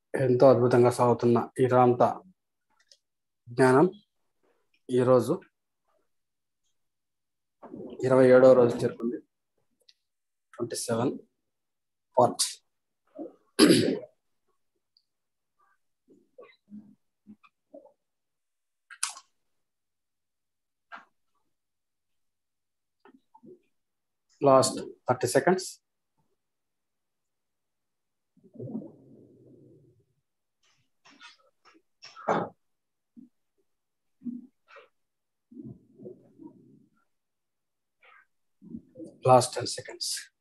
ఎంతో అద్భుతంగా సాగుతున్న ఈ రాంత జ్ఞానం ఈరోజు ఇరవై ఏడవ రోజు చేరుకుంది twenty seven part last thirty seconds last 10 seconds.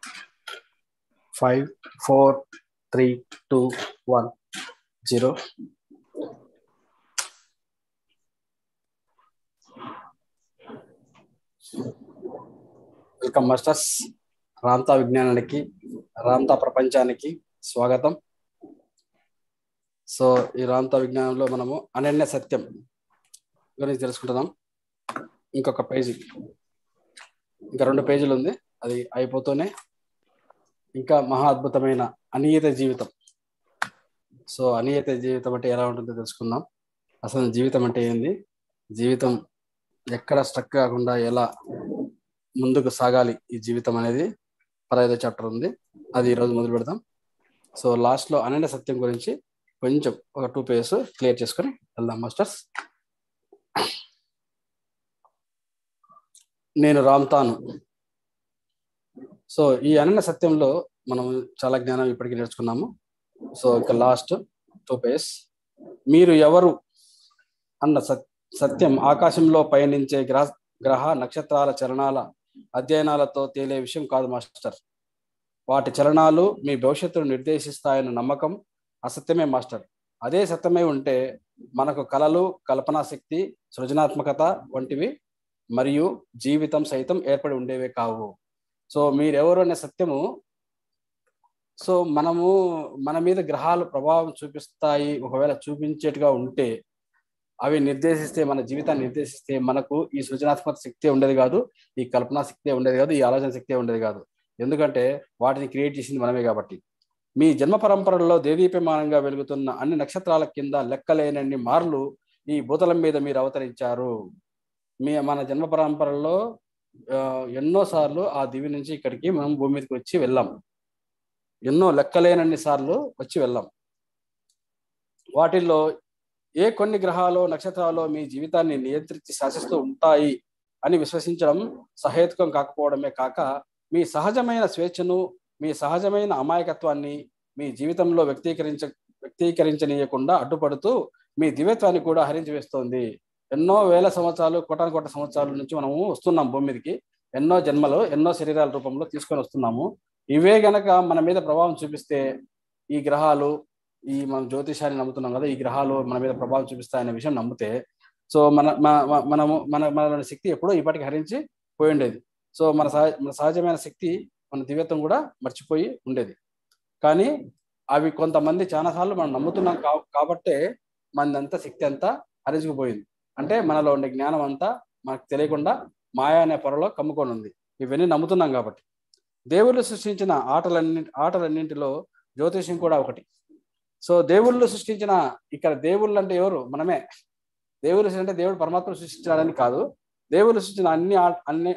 Five, four, three, two, one, zero. Welcome masters రాంతా విజ్ఞానానికి రాంతా ప్రపంచానికి స్వాగతం సో ఈ రాంతా విజ్ఞానంలో మనము అనన్య సత్యం గురించి తెలుసుకుంటున్నాం ఇంకొక పేజీ ఇంకా రెండు పేజీలు ఉంది అది అయిపోతూనే ఇంకా మహా అద్భుతమైన అనియత జీవితం సో అనియత జీవితం అంటే ఎలా ఉంటుందో తెలుసుకుందాం అసలు జీవితం అంటే ఏంది జీవితం ఎక్కడ స్ట్రక్ కాకుండా ఎలా ముందుకు సాగాలి ఈ జీవితం అనేది పదహైదో చాప్టర్ ఉంది అది ఈరోజు మొదలు పెడదాం సో లాస్ట్లో అనన్య సత్యం గురించి కొంచెం ఒక టూ పేజెస్ క్లియర్ చేసుకొని వెళ్దాం మాస్టర్స్ నేను రామ్తాను సో ఈ అనన్య సత్యంలో మనం చాలా జ్ఞానం ఇప్పటికీ నేర్చుకున్నాము సో ఇక లాస్ట్ టూ పేజ్ మీరు ఎవరు అన్న సత్యం ఆకాశంలో పయనించే గ్రహ గ్రహ నక్షత్రాల చలనాల అధ్యయనాలతో తేలే విషయం కాదు మాస్టర్ వాటి చలనాలు మీ భవిష్యత్తును నిర్దేశిస్తాయన్న నమ్మకం అసత్యమే మాస్టర్ అదే సత్యమై ఉంటే మనకు కళలు కల్పనా శక్తి సృజనాత్మకత వంటివి మరియు జీవితం సైతం ఏర్పడి ఉండేవే కావు సో మీరెవరు అనే సత్యము సో మనము మన మీద గ్రహాలు ప్రభావం చూపిస్తాయి ఒకవేళ చూపించేట్టుగా ఉంటే అవి నిర్దేశిస్తే మన జీవితాన్ని నిర్దేశిస్తే మనకు ఈ సృజనాత్మక శక్తి ఉండేది కాదు ఈ కల్పనా శక్తి ఉండేది కాదు ఈ ఆలోచన శక్తి ఉండేది కాదు ఎందుకంటే వాటిని క్రియేట్ చేసింది మనమే కాబట్టి మీ జన్మ పరంపరలో దేదీప్యమానంగా వెలుగుతున్న అన్ని నక్షత్రాల కింద లెక్కలేనన్ని మార్లు ఈ భూతలం మీద మీరు అవతరించారు మీ మన జన్మ పరంపరలో ఎన్నో సార్లు ఆ దివి నుంచి ఇక్కడికి మనం భూమి మీదకి వచ్చి వెళ్ళాం ఎన్నో లెక్కలేనన్ని సార్లు వచ్చి వెళ్ళాం వాటిల్లో ఏ కొన్ని గ్రహాలు నక్షత్రాలు మీ జీవితాన్ని నియంత్రించి శాసిస్తూ ఉంటాయి అని విశ్వసించడం సహేతుకం కాకపోవడమే కాక మీ సహజమైన స్వేచ్ఛను మీ సహజమైన అమాయకత్వాన్ని మీ జీవితంలో వ్యక్తీకరించ వ్యక్తీకరించనీయకుండా అడ్డుపడుతూ మీ దివ్యత్వాన్ని కూడా హరించి వేస్తోంది ఎన్నో వేల సంవత్సరాలు కోటాను కోట్ల సంవత్సరాల నుంచి మనము వస్తున్నాం భూమి మీదకి ఎన్నో జన్మలు ఎన్నో శరీరాల రూపంలో తీసుకొని వస్తున్నాము ఇవే గనక మన మీద ప్రభావం చూపిస్తే ఈ గ్రహాలు ఈ మనం జ్యోతిషాన్ని నమ్ముతున్నాం కదా ఈ గ్రహాలు మన మీద ప్రభావం చూపిస్తాయనే విషయం నమ్మితే సో మన మనము మన మన శక్తి ఎప్పుడో ఇప్పటికి హరించి పోయి ఉండేది సో మన సహజ మన సహజమైన శక్తి మన దివ్యత్వం కూడా మర్చిపోయి ఉండేది కానీ అవి కొంతమంది చాలాసార్లు మనం నమ్ముతున్నాం కాబట్టే మనదంతా శక్తి అంతా హరించుకుపోయింది అంటే మనలో ఉండే జ్ఞానం అంతా మనకు తెలియకుండా మాయా అనే పొరలో కమ్ముకొని ఉంది ఇవన్నీ నమ్ముతున్నాం కాబట్టి దేవుళ్ళు సృష్టించిన ఆటలన్ని ఆటలన్నింటిలో జ్యోతిష్యం కూడా ఒకటి సో దేవుళ్ళు సృష్టించిన ఇక్కడ దేవుళ్ళు అంటే ఎవరు మనమే దేవుళ్ళు అంటే దేవుడు పరమాత్మ సృష్టించాడని కాదు దేవుళ్ళు సృష్టించిన అన్ని అన్ని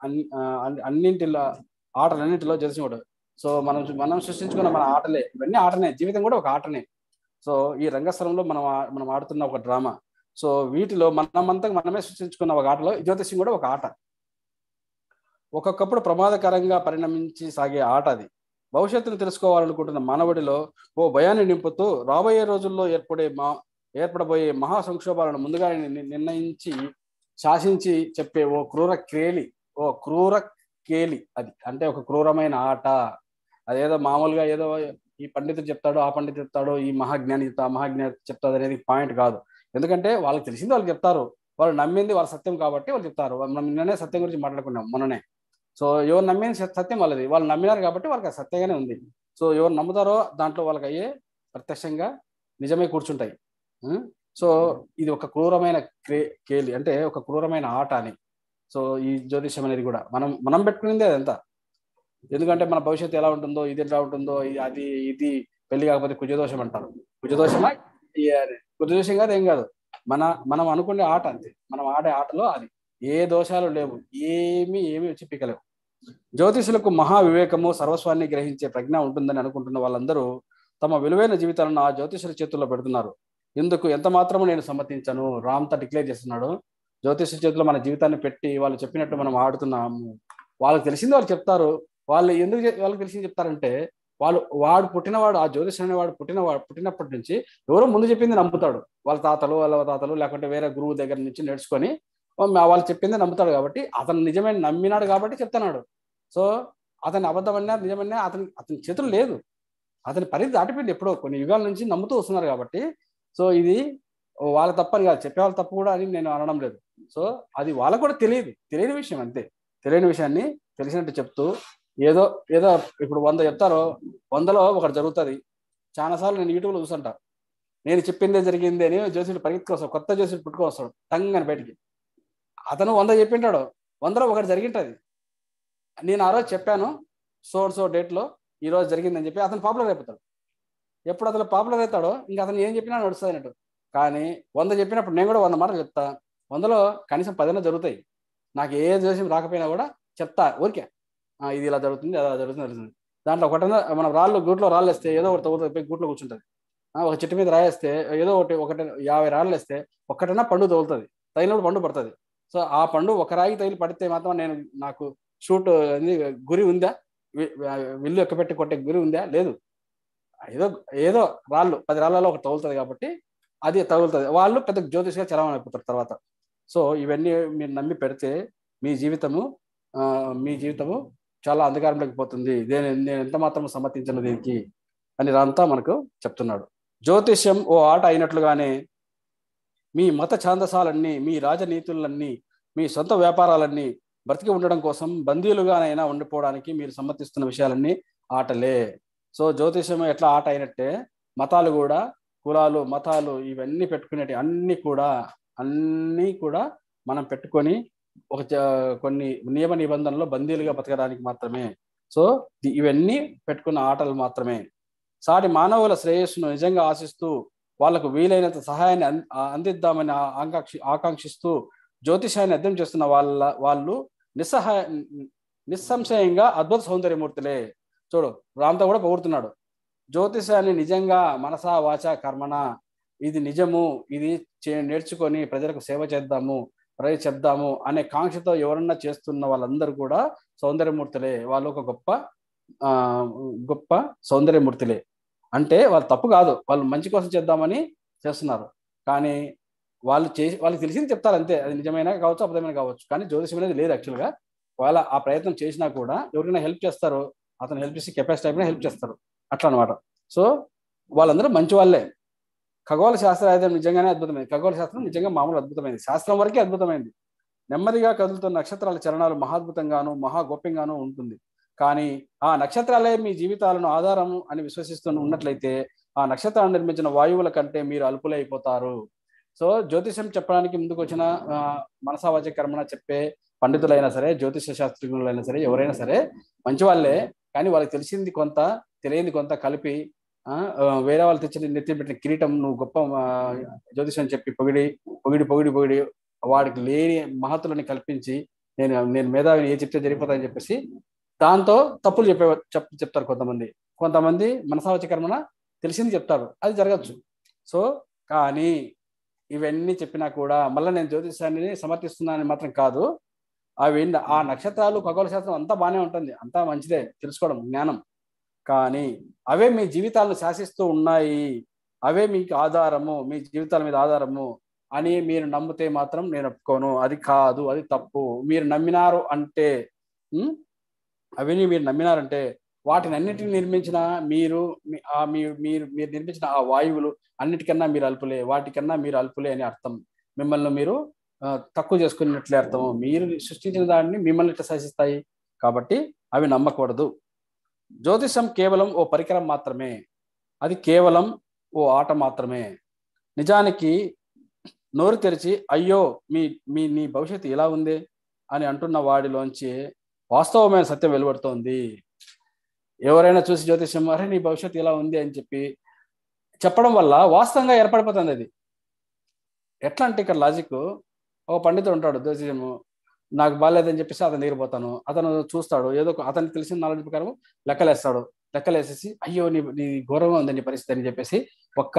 అన్నింటిలో ఆటలన్నింటిలో జ్యోతిష్యం కూడా సో మనం మనం సృష్టించుకున్న మన ఆటలే ఇవన్నీ ఆటనే జీవితం కూడా ఒక ఆటనే సో ఈ రంగస్థలంలో మనం మనం ఆడుతున్న ఒక డ్రామా సో వీటిలో మనమంతా మనమే సృష్టించుకున్న ఒక ఆటలో జ్యోతిష్యం కూడా ఒక ఆట ఒక్కొక్కప్పుడు ప్రమాదకరంగా పరిణమించి సాగే ఆట అది భవిష్యత్తును తెలుసుకోవాలనుకుంటున్న మానవుడిలో ఓ భయాన్ని నింపుతూ రాబోయే రోజుల్లో ఏర్పడే మా ఏర్పడబోయే మహా సంక్షోభాలను ముందుగా నిర్ణయించి శాసించి చెప్పే ఓ క్రూర కేలి ఓ క్రూర కేలి అది అంటే ఒక క్రూరమైన ఆట అదేదో మామూలుగా ఏదో ఈ పండితుడు చెప్తాడు ఆ పండితుడు చెప్తాడు ఈ మహాజ్ఞాని చెప్తా మహాజ్ఞాని చెప్తాడు అనేది పాయింట్ కాదు ఎందుకంటే వాళ్ళకి తెలిసింది వాళ్ళు చెప్తారు వాళ్ళు నమ్మింది వాళ్ళ సత్యం కాబట్టి వాళ్ళు చెప్తారు మనం నిన్ననే సత్యం గురించి మాట్లాడుకున్నాం మొన్ననే సో ఎవరు నమ్మిన సత్యం వాళ్ళది వాళ్ళు నమ్మినారు కాబట్టి వాళ్ళకి సత్యంగానే ఉంది సో ఎవరు నమ్ముతారో దాంట్లో వాళ్ళకి అయ్యే ప్రత్యక్షంగా నిజమే కూర్చుంటాయి సో ఇది ఒక క్రూరమైన క్రే కేలి అంటే ఒక క్రూరమైన ఆట అని సో ఈ జ్యోతిష్యం అనేది కూడా మనం మనం పెట్టుకునేది అదంతా ఎందుకంటే మన భవిష్యత్తు ఎలా ఉంటుందో ఇది ఎలా ఉంటుందో అది ఇది పెళ్లి కాకపోతే కుజదోషం అంటారు కుజదోషమా ఈ అది కుజదోషం కాదు ఏం కాదు మన మనం అనుకునే ఆట అంతే మనం ఆడే ఆటలో అది ఏ దోషాలు లేవు ఏమి ఏమి వచ్చి పీకలేవు జ్యోతిషులకు మహా వివేకము సర్వస్వాన్ని గ్రహించే ప్రజ్ఞ ఉంటుందని అనుకుంటున్న వాళ్ళందరూ తమ విలువైన జీవితాలను ఆ జ్యోతిషుల చేతుల్లో పెడుతున్నారు ఇందుకు ఎంత మాత్రము నేను సమ్మతించను రామ్తా డిక్లేర్ చేస్తున్నాడు జ్యోతిష చేతిలో మన జీవితాన్ని పెట్టి వాళ్ళు చెప్పినట్టు మనం ఆడుతున్నాము వాళ్ళకి తెలిసింది వాళ్ళు చెప్తారు వాళ్ళు ఎందుకు చె- వాళ్ళకి తెలిసింది చెప్తారంటే వాళ్ళు వాడు పుట్టినవాడు ఆ జ్యోతిష్ అనేవాడు పుట్టినవాడు పుట్టినప్పటి నుంచి ఎవరో ముందు చెప్పింది నమ్ముతాడు వాళ్ళ తాతలు వాళ్ళ తాతలు లేకుంటే వేరే గురువు దగ్గర నుంచి నేర్చుకొని వాళ్ళు చెప్పింది నమ్ముతాడు కాబట్టి అతను నిజమే నమ్మినాడు కాబట్టి చెప్తున్నాడు సో అతని అబద్ధమన్నా నిజమన్నా అతని అతని చేతులు లేదు అతని పరిధి దాటిపోయింది ఎప్పుడో కొన్ని యుగాల నుంచి నమ్ముతూ వస్తున్నారు కాబట్టి సో ఇది వాళ్ళ తప్పని కాదు చెప్పేవాళ్ళ తప్పు కూడా అని నేను అనడం లేదు సో అది వాళ్ళకు కూడా తెలియదు తెలియని విషయం అంతే తెలియని విషయాన్ని తెలిసినట్టు చెప్తూ ఏదో ఏదో ఇప్పుడు వంద చెప్తారో వందలో ఒకటి జరుగుతుంది చాలాసార్లు నేను యూట్యూబ్లో చూసంట నేను చెప్పిందే జరిగింది అని జోసుడు పరిగెత్తుకొస్తాడు కొత్త జోసుడు పుట్టుకొస్తాడు టంగని బయటికి అతను వంద చెప్పింటాడు వందలో ఒకటి జరిగింటది నేను ఆ రోజు చెప్పాను సో సో డేట్లో ఈ రోజు జరిగిందని చెప్పి అతను పాపులర్ అయిపోతాడు ఎప్పుడు అతను పాపులర్ అవుతాడో ఇంకా అతను ఏం చెప్పినా నడుస్తుంది అన్నట్టు కానీ వంద చెప్పినప్పుడు నేను కూడా వంద మాటలు చెప్తా వందలో కనీసం పదిన జరుగుతాయి నాకు ఏ జోస్యం రాకపోయినా కూడా చెప్తా ఊరికే ఆ, ఇది ఇలా జరుగుతుంది అలా జరుగుతుంది జరుగుతుంది దాంట్లో ఒకటన్నా మనం రాళ్ళు గూట్లో రాళ్ళు వేస్తే ఏదో ఒకటి తగ్గుతుంది పోయి గూట్లో కూర్చుంటుంది ఆ, ఒక చెట్టు మీద రాయేస్తే ఏదో ఒకటి ఒకటి యాభై రాళ్ళు వేస్తే ఒక్కటన్నా పండు తగులుతుంది తగిలినప్పుడు పండు పడుతుంది సో ఆ పండు ఒక రాయి తగిలి పడితే మాత్రం నేను నాకు షూట్ అనేది గురి ఉందా వి- విల్లు ఎక్కబెట్టి కొట్టే గురి ఉందా లేదు ఏదో ఏదో రాళ్ళు పది రాళ్ళలో ఒకటి తగులుతుంది కాబట్టి అది తగులుతుంది వాళ్ళు పెద్ద జ్యోతిష్గా చలమని అయిపోతారు తర్వాత సో ఇవన్నీ మీరు నమ్మి పెడితే మీ జీవితము ఆ, మీ జీవితము చాలా అంధకారంలోకి పోతుంది నేను నేను ఎంత మాత్రం సమ్మతించను దీనికి అని రాంతా మనకు చెప్తున్నాడు జ్యోతిష్యం ఓ ఆట అయినట్లుగానే మీ మత ఛాందసాలన్నీ మీ రాజనీతులన్నీ మీ సొంత వ్యాపారాలన్నీ బ్రతికి ఉండడం కోసం బందీలుగానైనా ఉండిపోవడానికి మీరు సమ్మతిస్తున్న విషయాలన్నీ ఆటలే సో జ్యోతిషం ఎట్లా ఆట అయినట్టే మతాలు కూడా కులాలు మతాలు ఇవన్నీ పెట్టుకునేటి అన్ని కూడా అన్నీ కూడా మనం పెట్టుకొని ఒక చ- కొన్ని నియమ నిబంధనలు బందీలుగా బతకడానికి మాత్రమే సో ది- ఇవన్నీ పెట్టుకున్న ఆటలు మాత్రమే సాటి మానవుల శ్రేయస్సును నిజంగా ఆశిస్తూ వాళ్ళకు వీలైనంత సహాయాన్ని అం- ఆ- అందిద్దామని ఆ- ఆకాంక్షి ఆకాంక్షిస్తూ జ్యోతిషాన్ని అర్థం చేస్తున్న వాళ్ళ వాళ్ళు నిస్సహాయ నిస్సంశయంగా అద్భుత సౌందర్యమూర్తులే చూడు రామ్తో కూడా పొగుడుతున్నాడు జ్యోతిషాన్ని నిజంగా మనసా వాచ కర్మణ ఇది నిజము ఇది చే- నేర్చుకొని ప్రజలకు సేవ చేద్దాము ప్రజలు చెప్దాము అనే కాంక్షతో ఎవరన్నా చేస్తున్న వాళ్ళందరూ కూడా సౌందర్యమూర్తులే వాళ్ళు ఒక గొప్ప ఆ గొప్ప సౌందర్యమూర్తులే అంటే వాళ్ళు తప్పు కాదు వాళ్ళు మంచి కోసం చేద్దామని చేస్తున్నారు కానీ వాళ్ళు చేసి వాళ్ళకి తెలిసింది చెప్తారు అంతే అది నిజమైన కావచ్చు అబద్ధమైన కావచ్చు కానీ జ్యోతిషం అనేది లేదు యాక్చువల్గా వాళ్ళ ఆ ప్రయత్నం చేసినా కూడా ఎవరికైనా హెల్ప్ చేస్తారో అతను హెల్ప్ చేసి కెపాసిటీ అయిపోయినా హెల్ప్ చేస్తారు అట్లా అనమాట సో వాళ్ళందరూ మంచి వాళ్ళే ఖగోళ శాస్త్ర అధ్యయనం నిజంగానే అద్భుతమైంది ఖగోళ శాస్త్రం నిజంగా మామూలు అద్భుతమైంది శాస్త్రం వరకే అద్భుతమైంది నెమ్మదిగా కదులుతున్న నక్షత్రాల చలనాలు మహాద్భుతంగాను మహా గోప్యంగాను ఉంటుంది కానీ ఆ నక్షత్రాలే మీ జీవితాలను ఆధారము అని విశ్వసిస్తూ ఉన్నట్లయితే ఆ నక్షత్రాలను నిర్మించిన వాయువుల కంటే మీరు అల్పులే అయిపోతారు సో జ్యోతిషం చెప్పడానికి ముందుకు వచ్చిన ఆ, మనసావాచ కర్మణ చెప్పే పండితులైనా సరే జ్యోతిష శాస్త్రజ్ఞులైనా సరే ఎవరైనా సరే మంచి వాళ్ళే కానీ వాళ్ళకి తెలిసింది కొంత తెలియంది కొంత కలిపి ఆ, ఆ, వేరే వాళ్ళు తెచ్చిన నెత్తి పెట్టిన కిరీటం నువ్వు గొప్ప ఆ, జ్యోతిషం చెప్పి పొగిడి పొగిడి పొగిడి పొగిడి వాడికి లేని మహత్తులని కల్పించి నేను నేను మేధావిని ఏ చెప్తే జరిగిపోతాయని చెప్పేసి దాంతో తప్పులు చెప్పే చెప్ చెప్తారు కొంతమంది కొంతమంది మనసావచ కర్మన తెలిసింది చెప్తారు అది జరగచ్చు సో కానీ ఇవన్నీ చెప్పినా కూడా మళ్ళీ నేను జ్యోతిషాన్ని సమర్థిస్తున్నానని మాత్రం కాదు అవి ఆ నక్షత్రాలు ఖగోళ శాస్త్రం అంతా బాగానే ఉంటుంది అంతా మంచిదే తెలుసుకోవడం జ్ఞానం కానీ అవే మీ జీవితాలను శాసిస్తూ ఉన్నాయి అవే మీకు ఆధారము మీ జీవితాల మీద ఆధారము అని మీరు నమ్మితే మాత్రం నేను ఒప్పుకోను అది కాదు అది తప్పు మీరు నమ్మినారు అంటే ఉం? అవన్నీ మీరు నమ్మినారంటే వాటిని అన్నిటిని నిర్మించిన మీరు మీ- ఆ మీ- మీరు మీరు నిర్మించిన ఆ వాయువులు అన్నిటికన్నా మీరు అల్పులే వాటికన్నా మీరు అల్పులే అని అర్థం మిమ్మల్ని మీరు ఆ, తక్కువ చేసుకున్నట్లే అర్థం మీరు సృష్టించిన దాన్ని మిమ్మల్ని ఇట్లా శాసిస్తాయి కాబట్టి అవి నమ్మకూడదు జ్యోతిషం కేవలం ఓ పరికరం మాత్రమే అది కేవలం ఓ ఆట మాత్రమే నిజానికి నోరు తెరిచి అయ్యో మీ మీ నీ భవిష్యత్తు ఎలా ఉంది అని అంటున్న వాడిలోంచి వాస్తవమైన సత్యం వెలువడుతోంది ఎవరైనా చూసి జ్యోతిష్యం అరే నీ భవిష్యత్తు ఇలా ఉంది అని చెప్పి చెప్పడం వల్ల వాస్తవంగా ఏర్పడిపోతుంది అది ఎట్లా అంటే ఇక్కడ లాజిక్ ఒక పండితుడు ఉంటాడు జ్యోతిష్యము నాకు బాగాలేదని చెప్పేసి అతని దగ్గర పోతాను అతను చూస్తాడు ఏదో ఒక- అతనికి తెలిసిన నాలెడ్జ్ ప్రకారం లెక్కలేస్తాడు లెక్కలేసేసి అయ్యో నీ నీ ఘోరంగా ఉంది నీ పరిస్థితి అని చెప్పేసి ఒక్క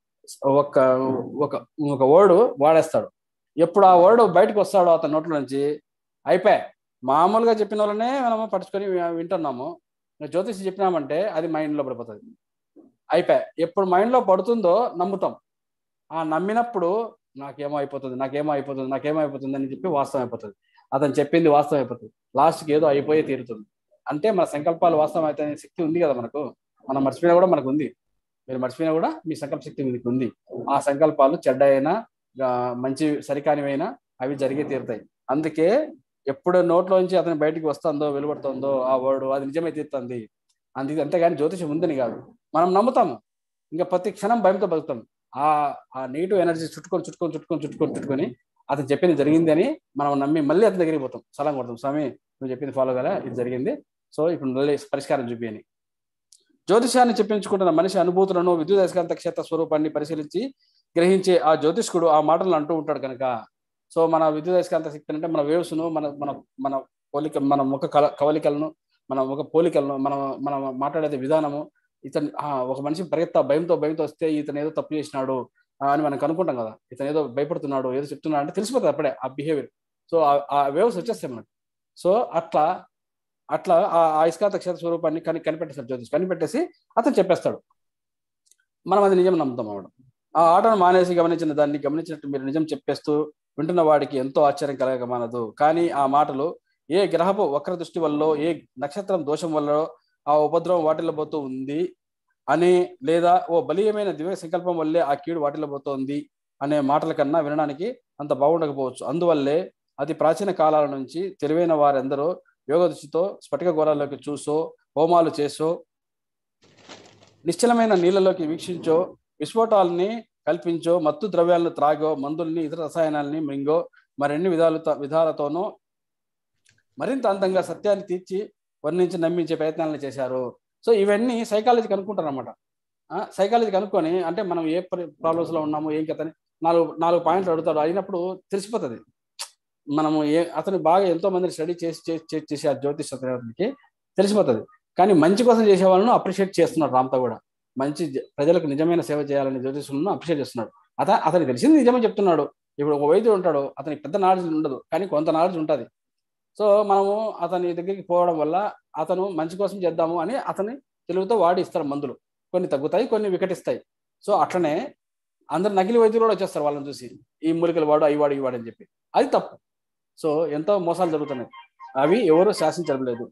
ఒక ఒక ఒక వర్డ్ వాడేస్తాడు ఎప్పుడు ఆ వర్డ్ బయటకు వస్తాడో అతని నోట్ల నుంచి అయిపోయా మామూలుగా చెప్పిన వాళ్ళనే మనము పట్టుకొని వి- వింటున్నాము ఇంకా జ్యోతిషి చెప్పినామంటే అది మైండ్ లో పడిపోతుంది అయిపోయా ఎప్పుడు మైండ్ లో పడుతుందో నమ్ముతాం ఆ నమ్మినప్పుడు నాకేమో అయిపోతుంది నాకేమో అయిపోతుంది నాకేమో అయిపోతుంది అని చెప్పి వాస్తవం అయిపోతుంది అతను చెప్పింది వాస్తవం అయిపోతుంది లాస్ట్కి ఏదో అయిపోయే తీరుతుంది అంటే మన సంకల్పాలు వాస్తవం అయితే శక్తి ఉంది కదా మనకు మనం మర్చిపోయినా కూడా మనకు ఉంది మీరు మర్చిపోయినా కూడా మీ సంకల్ప శక్తి మీకు ఉంది ఆ సంకల్పాలు చెడ్డ అయినా ఆ, మంచి సరికానివైనా అవి జరిగే తీరుతాయి అందుకే ఎప్పుడు నోట్లోంచి అతను బయటికి వస్తుందో వెలువడుతుందో ఆ వర్డ్ అది నిజమే తీరుతుంది అందుకే అంతేగాని జ్యోతిషం ఉందని కాదు మనం నమ్ముతాము ఇంకా ప్రతి క్షణం భయంతో బతుకుతాం ఆ ఆ నెగిటివ్ ఎనర్జీ చుట్టుకొని చుట్టుకొని చుట్టుకొని చుట్టుకొని చుట్టుకొని అతను చెప్పింది జరిగింది అని మనం నమ్మి మళ్ళీ అతని దగ్గరికి పోతాం సలం కొడతాం స్వామి నువ్వు చెప్పింది ఫాలో కదా ఇది జరిగింది సో ఇప్పుడు మళ్ళీ పరిష్కారం చూపి అని జ్యోతిషాన్ని చెప్పించుకుంటున్న మనిషి అనుభూతులను విద్యుత్ అయస్కాంత క్షేత్ర స్వరూపాన్ని పరిశీలించి గ్రహించే ఆ జ్యోతిష్కుడు ఆ మాటలను అంటూ ఉంటాడు కనుక సో మన విద్యుత్ అయస్కాంత శక్తి అంటే మన వేవ్స్ను మన మన మన పోలిక మన ముఖ కల కవలికలను మన ముఖ పోలికలను మనం మనం మాట్లాడే విధానము ఇతను ఆ, ఒక మనిషి పరిగెత్తా భయంతో భయంతో వస్తే ఇతను ఏదో తప్పు చేసినాడు ఆ, అని మనం కనుక్కుంటాం కదా ఇతను ఏదో భయపడుతున్నాడు ఏదో చెప్తున్నాడు అంటే తెలిసిపోతుంది అప్పుడే ఆ బిహేవియర్ సో ఆ- ఆ వేవ్స్ వచ్చేస్తాయి మనకు సో అట్లా అట్లా ఆ ఆ అయస్కాంత క్షేత్ర స్వరూపాన్ని కని కనిపెట్టేస్తాడు జ్యోతిష్ కనిపెట్టేసి అతను చెప్పేస్తాడు మనం అది నిజం నమ్ముతాం అన్నమాట ఆ ఆటను మానేసి గమనించిన దాన్ని గమనించినట్టు మీరు నిజం చెప్పేస్తూ వింటున్న వాడికి ఎంతో ఆశ్చర్యం కలగక మానదు కానీ ఆ మాటలు ఏ గ్రహపు వక్ర దృష్టి వల్ల ఏ నక్షత్రం దోషం వల్ల ఆ ఉపద్రవం వాటిల్లబోతూ ఉంది అని లేదా ఓ బలీయమైన దివ్య సంకల్పం వల్లే ఆ కీడు వాటిల్లబోతోంది అనే మాటల కన్నా వినడానికి అంత బాగుండకపోవచ్చు అందువల్లే అతి ప్రాచీన కాలాల నుంచి తెలివైన వారెందరో యోగ దృష్టితో స్ఫటిక గోళాల్లోకి చూసో హోమాలు చేసో నిశ్చలమైన నీళ్ళలోకి వీక్షించో విస్ఫోటాలని కల్పించో మత్తు ద్రవ్యాలను త్రాగో మందుల్ని ఇతర రసాయనాలని మింగో మరిన్ని విధాలు విధాలతోనూ మరింత అందంగా సత్యాన్ని తీర్చి వర్ణించి నమ్మించే ప్రయత్నాలను చేశారు సో ఇవన్నీ సైకాలజీ కనుక్కుంటారు అనమాట సైకాలజీ కనుక్కొని అంటే మనం ఏ ప్రాబ్లమ్స్ లో ఉన్నాము ఏం కథని నాలుగు నాలుగు పాయింట్లు అడుగుతాడు అయినప్పుడు తెలిసిపోతుంది మనము ఏ అతను బాగా ఎంతో మందిని స్టడీ చేసి చేసి చేసి చేసి ఆ జ్యోతిష్ అతనికి తెలిసిపోతుంది కానీ మంచి కోసం చేసే వాళ్ళను అప్రిషియేట్ చేస్తున్నాడు రామ్తో కూడా మంచి జ- ప్రజలకు నిజమైన సేవ చేయాలని జ్యోతిష్యులను అప్రిషియేట్ చేస్తున్నాడు అత అతనికి తెలిసింది నిజమే చెప్తున్నాడు ఇప్పుడు ఒక వైద్యుడు ఉంటాడు అతనికి పెద్ద నాలెడ్జ్ ఉండదు కానీ కొంత నాలెడ్జ్ ఉంటుంది సో మనము అతని దగ్గరికి పోవడం వల్ల అతను మంచి కోసం చేద్దాము అని అతని తెలుగుతో వాడి ఇస్తారు మందులు కొన్ని తగ్గుతాయి కొన్ని వికటిస్తాయి సో అట్లనే అందరు నకిలీ వైద్యులు కూడా వచ్చేస్తారు వాళ్ళని చూసి ఈ మూలికలు వాడు అవి వాడు ఈ వాడు అని చెప్పి అది తప్పు సో ఎంతో మోసాలు జరుగుతున్నాయి అవి ఎవరు శాసించడం లేదు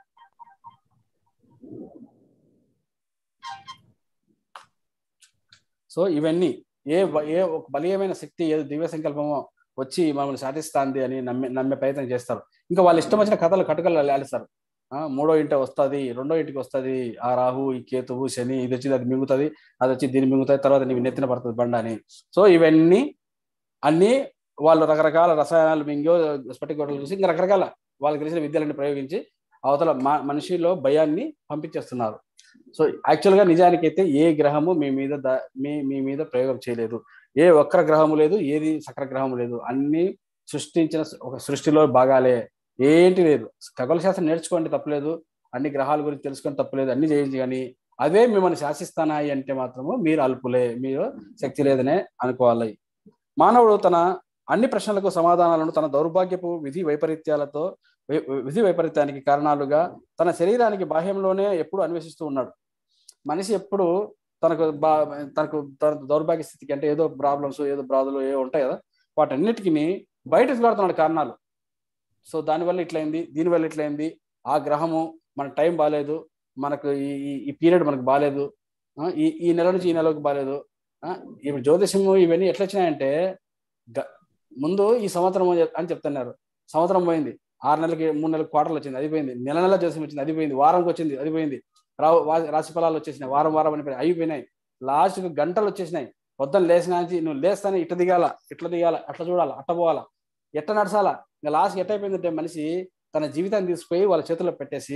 సో ఇవన్నీ ఏ వ- ఏ ఒక బలీయమైన శక్తి ఏదో దివ్య సంకల్పమో వచ్చి మమ్మల్ని సాధిస్తాంది అని నమ్మే నమ్మే ప్రయత్నం చేస్తారు ఇంకా వాళ్ళు ఇష్టం వచ్చిన కథలు కటుకలు లాలిస్తారు ఆ, మూడో ఇంట వస్తుంది రెండో ఇంటికి వస్తుంది ఆ రాహు ఈ కేతువు శని ఇది వచ్చి అది మింగుతుంది అది వచ్చి దీన్ని మింగుతుంది తర్వాత నీవు నెత్తిన పడుతుంది బండ అని సో ఇవన్నీ అన్ని వాళ్ళు రకరకాల రసాయనాలు మింగో స్ఫటికోటలు చూసి ఇంకా రకరకాల వాళ్ళకి తెలిసిన విద్యలన్నీ ప్రయోగించి అవతల మా మనిషిలో భయాన్ని పంపించేస్తున్నారు సో యాక్చువల్గా నిజానికి అయితే ఏ గ్రహము మీ మీద దా- మీ మీ మీద ప్రయోగం చేయలేదు ఏ వక్ర గ్రహము లేదు ఏది సక్ర గ్రహము లేదు అన్ని సృష్టించిన ఒక సృష్టిలో భాగాలే ఏంటి లేదు ఖగోళ శాస్త్రం నేర్చుకోండి తప్పలేదు అన్ని గ్రహాల గురించి తెలుసుకొని తప్పలేదు అన్ని చేయించి కానీ అవే మిమ్మల్ని శాసిస్తానాయి అంటే మాత్రము మీరు అల్పులే మీరు శక్తి లేదనే అనుకోవాలి మానవుడు తన అన్ని ప్రశ్నలకు సమాధానాలను తన దౌర్భాగ్యపు విధి వైపరీత్యాలతో వై- విధి వైపరీత్యానికి కారణాలుగా తన శరీరానికి బాహ్యంలోనే ఎప్పుడు అన్వేషిస్తూ ఉన్నాడు మనిషి ఎప్పుడు తనకు బా తనకు తన దౌర్భాగ్య స్థితికి అంటే ఏదో ప్రాబ్లమ్స్ ఏదో బాధలు ఏవో ఉంటాయి కదా వాటన్నిటికీ బయట ఎదుగుతున్నాడు కారణాలు సో దానివల్ల ఇట్లయింది దీనివల్ల ఇట్లయింది ఆ గ్రహము మన టైం బాగాలేదు మనకు ఈ ఈ- ఈ పీరియడ్ మనకు బాగాలేదు ఆ, ఈ ఈ నెల నుంచి ఈ నెలకు బాగాలేదు ఆ, ఇప్పుడు జ్యోతిషము ఇవన్నీ ఎట్లా వచ్చినాయంటే గ- ముందు ఈ సంవత్సరం అని చెప్తున్నారు సంవత్సరం పోయింది ఆరు నెలలకి మూడు నెలలకు క్వార్టర్లు వచ్చింది అది పోయింది నెల నెల జ్యోతిషం వచ్చింది అది పోయింది వారంకి వచ్చింది అది పోయింది రావు వా- రాశి ఫలాలు వచ్చేసినాయి వారం వారం అని పోయి- అవి పోయినాయి లాస్ట్కి గంటలు వచ్చేసినాయి పొద్దున్న లేచిన నుంచి నువ్వు లేస్తానే ఇట్లా దిగాల ఇట్లా దిగాల అట్లా చూడాలా అట్ట పోవాలా ఎట్ట నడసాలా ఇంకా లాస్ట్ ఎట్ అయిపోయిందంటే మనిషి తన జీవితాన్ని తీసుకుపోయి వాళ్ళ చేతుల్లో పెట్టేసి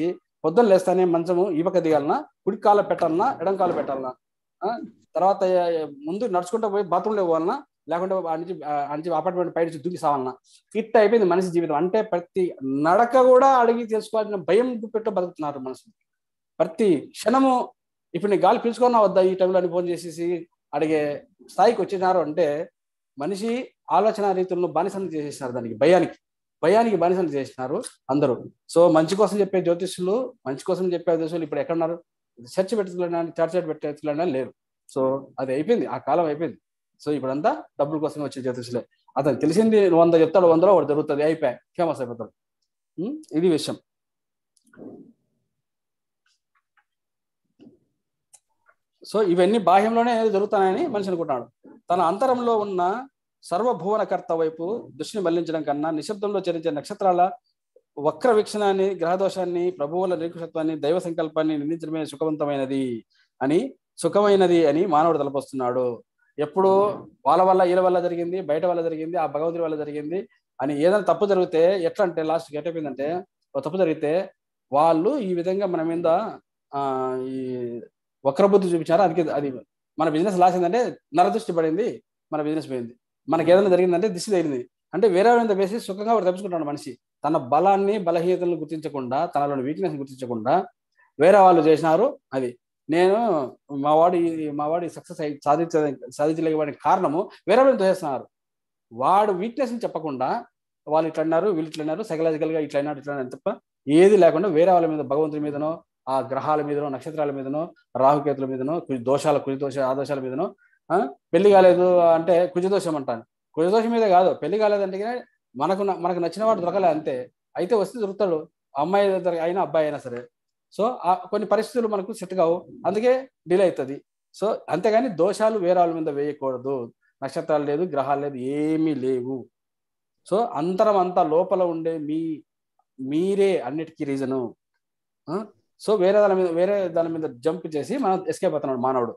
పొద్దున్న లేస్తానే మంచము ఈ పక్క దిగాలనా కుడి కాలు పెట్టాలనా ఎడం కాలు పెట్టాలనా ఆ, తర్వాత ఏ, ముందు నడుచుకుంటూ పోయి బాత్రూంలో పోవాలనా లేకుంటే ఆ నుంచి ఆ నుంచి అపార్ట్మెంట్ పై నుంచి దూకి సావాలనా ఇట్ట అయిపోయింది మనిషి జీవితం అంటే ప్రతి నడక కూడా అడిగి తెలుసుకోవాల్సిన భయం పెట్టు బతుకుతున్నారు మనుషులు ప్రతి క్షణము ఇప్పుడు నీ గాలి పీల్చుకున్నా వద్దా ఈ టైంలో అని ఫోన్ చేసేసి అడిగే స్థాయికి వచ్చినారు అంటే మనిషి ఆలోచన రీతులను బానిసలు చేసేసినారు దానికి భయానికి భయానికి బానిసలు చేసినారు అందరూ సో మంచి కోసం చెప్పే జ్యోతిష్యులు మంచి కోసం చెప్పే జ్యోతిష్యులు ఇప్పుడు ఎక్కడున్నారు చర్చ పెట్టుకున్నా చర్చ పెట్టేస్తున్నా లేరు సో అది అయిపోయింది ఆ కాలం అయిపోయింది సో ఇప్పుడంతా డబ్బుల కోసం వచ్చే జ్యోతిష్యులే అతను తెలిసింది వంద చెప్తాడు వందలో ఒకటి జరుగుతుంది అయిపోయాయి ఫేమస్ అయిపోతాడు ఉం? ఇది విషయం సో ఇవన్నీ బాహ్యంలోనే జరుగుతాయని మనిషి అనుకుంటున్నాడు తన అంతరంలో ఉన్న సర్వభువనకర్త వైపు దృష్టిని మళ్లించడం కన్నా నిశ్శబ్దంలో చరించే నక్షత్రాల వక్ర వీక్షణాన్ని గ్రహదోషాన్ని ప్రభువుల నిరుకుశత్వాన్ని దైవ సంకల్పాన్ని నిందించడమే సుఖవంతమైనది అని సుఖమైనది అని మానవుడు తలపొస్తున్నాడు ఎప్పుడు వాళ్ళ వల్ల వీళ్ళ వల్ల జరిగింది బయట వల్ల జరిగింది ఆ భగవంతుడి వల్ల జరిగింది అని ఏదైనా తప్పు జరిగితే ఎట్లా అంటే లాస్ట్ ఎటైపోయిందంటే ఒక తప్పు జరిగితే వాళ్ళు ఈ విధంగా మన మీద ఆ ఈ వక్రబుద్ధి చూపించారు అందుకే అది మన బిజినెస్ లాస్ ఏంటంటే నరదృష్టి పడింది మన బిజినెస్ పోయింది మనకి ఏదైనా జరిగిందంటే దిష్టి తగిలింది అంటే వేరే మీద వేసి సుఖంగా వాడు తప్పించుకుంటాడు మనిషి తన బలాన్ని బలహీనతలను గుర్తించకుండా తనలోని వీక్నెస్ గుర్తించకుండా వేరే వాళ్ళు చేసినారు అది నేను మా వాడి మా వాడి సక్సెస్ అయి సాధించ సాధించలేకపోవడానికి కారణము వేరే వాళ్ళు చేస్తున్నారు వాడు వీక్నెస్ ని చెప్పకుండా వాళ్ళు ఇట్లా అన్నారు వీళ్ళు ఇట్లా అన్నారు సైకలాజికల్ గా ఇట్లా అన్నారు ఇట్లా అన్నారు తప్ప ఏది లేకుండా వేరే వాళ్ళ మీద భగవంతుడి మీదనో ఆ గ్రహాల మీదనో నక్షత్రాల మీదనో రాహుకేతుల మీదనో కుజ దోషాల కుజ దోష ఆ దోషాల మీదనో ఆ, పెళ్లి కాలేదు అంటే కుజదోషం అంటాను కుజదోషం మీద కాదు పెళ్లి కాలేదంటే గిన మనకు న- మనకు నచ్చిన వాడు దొరకలే అంతే అయితే వస్తే దొరుకుతాడు అమ్మాయి దొరక- అయినా అబ్బాయి అయినా సరే సో ఆ కొన్ని పరిస్థితులు మనకు సెట్ కావు అందుకే డిలే అవుతుంది సో అంతేగాని దోషాలు వేరే వాళ్ళ మీద వేయకూడదు నక్షత్రాలు లేదు గ్రహాలు లేదు ఏమీ లేవు సో అంతరం అంతా లోపల ఉండే మీ మీరే అన్నిటికీ రీజను సో వేరే దాని మీద వేరే దాని మీద జంప్ చేసి మనం ఎస్కేప్ అవుతున్నాడు మానవుడు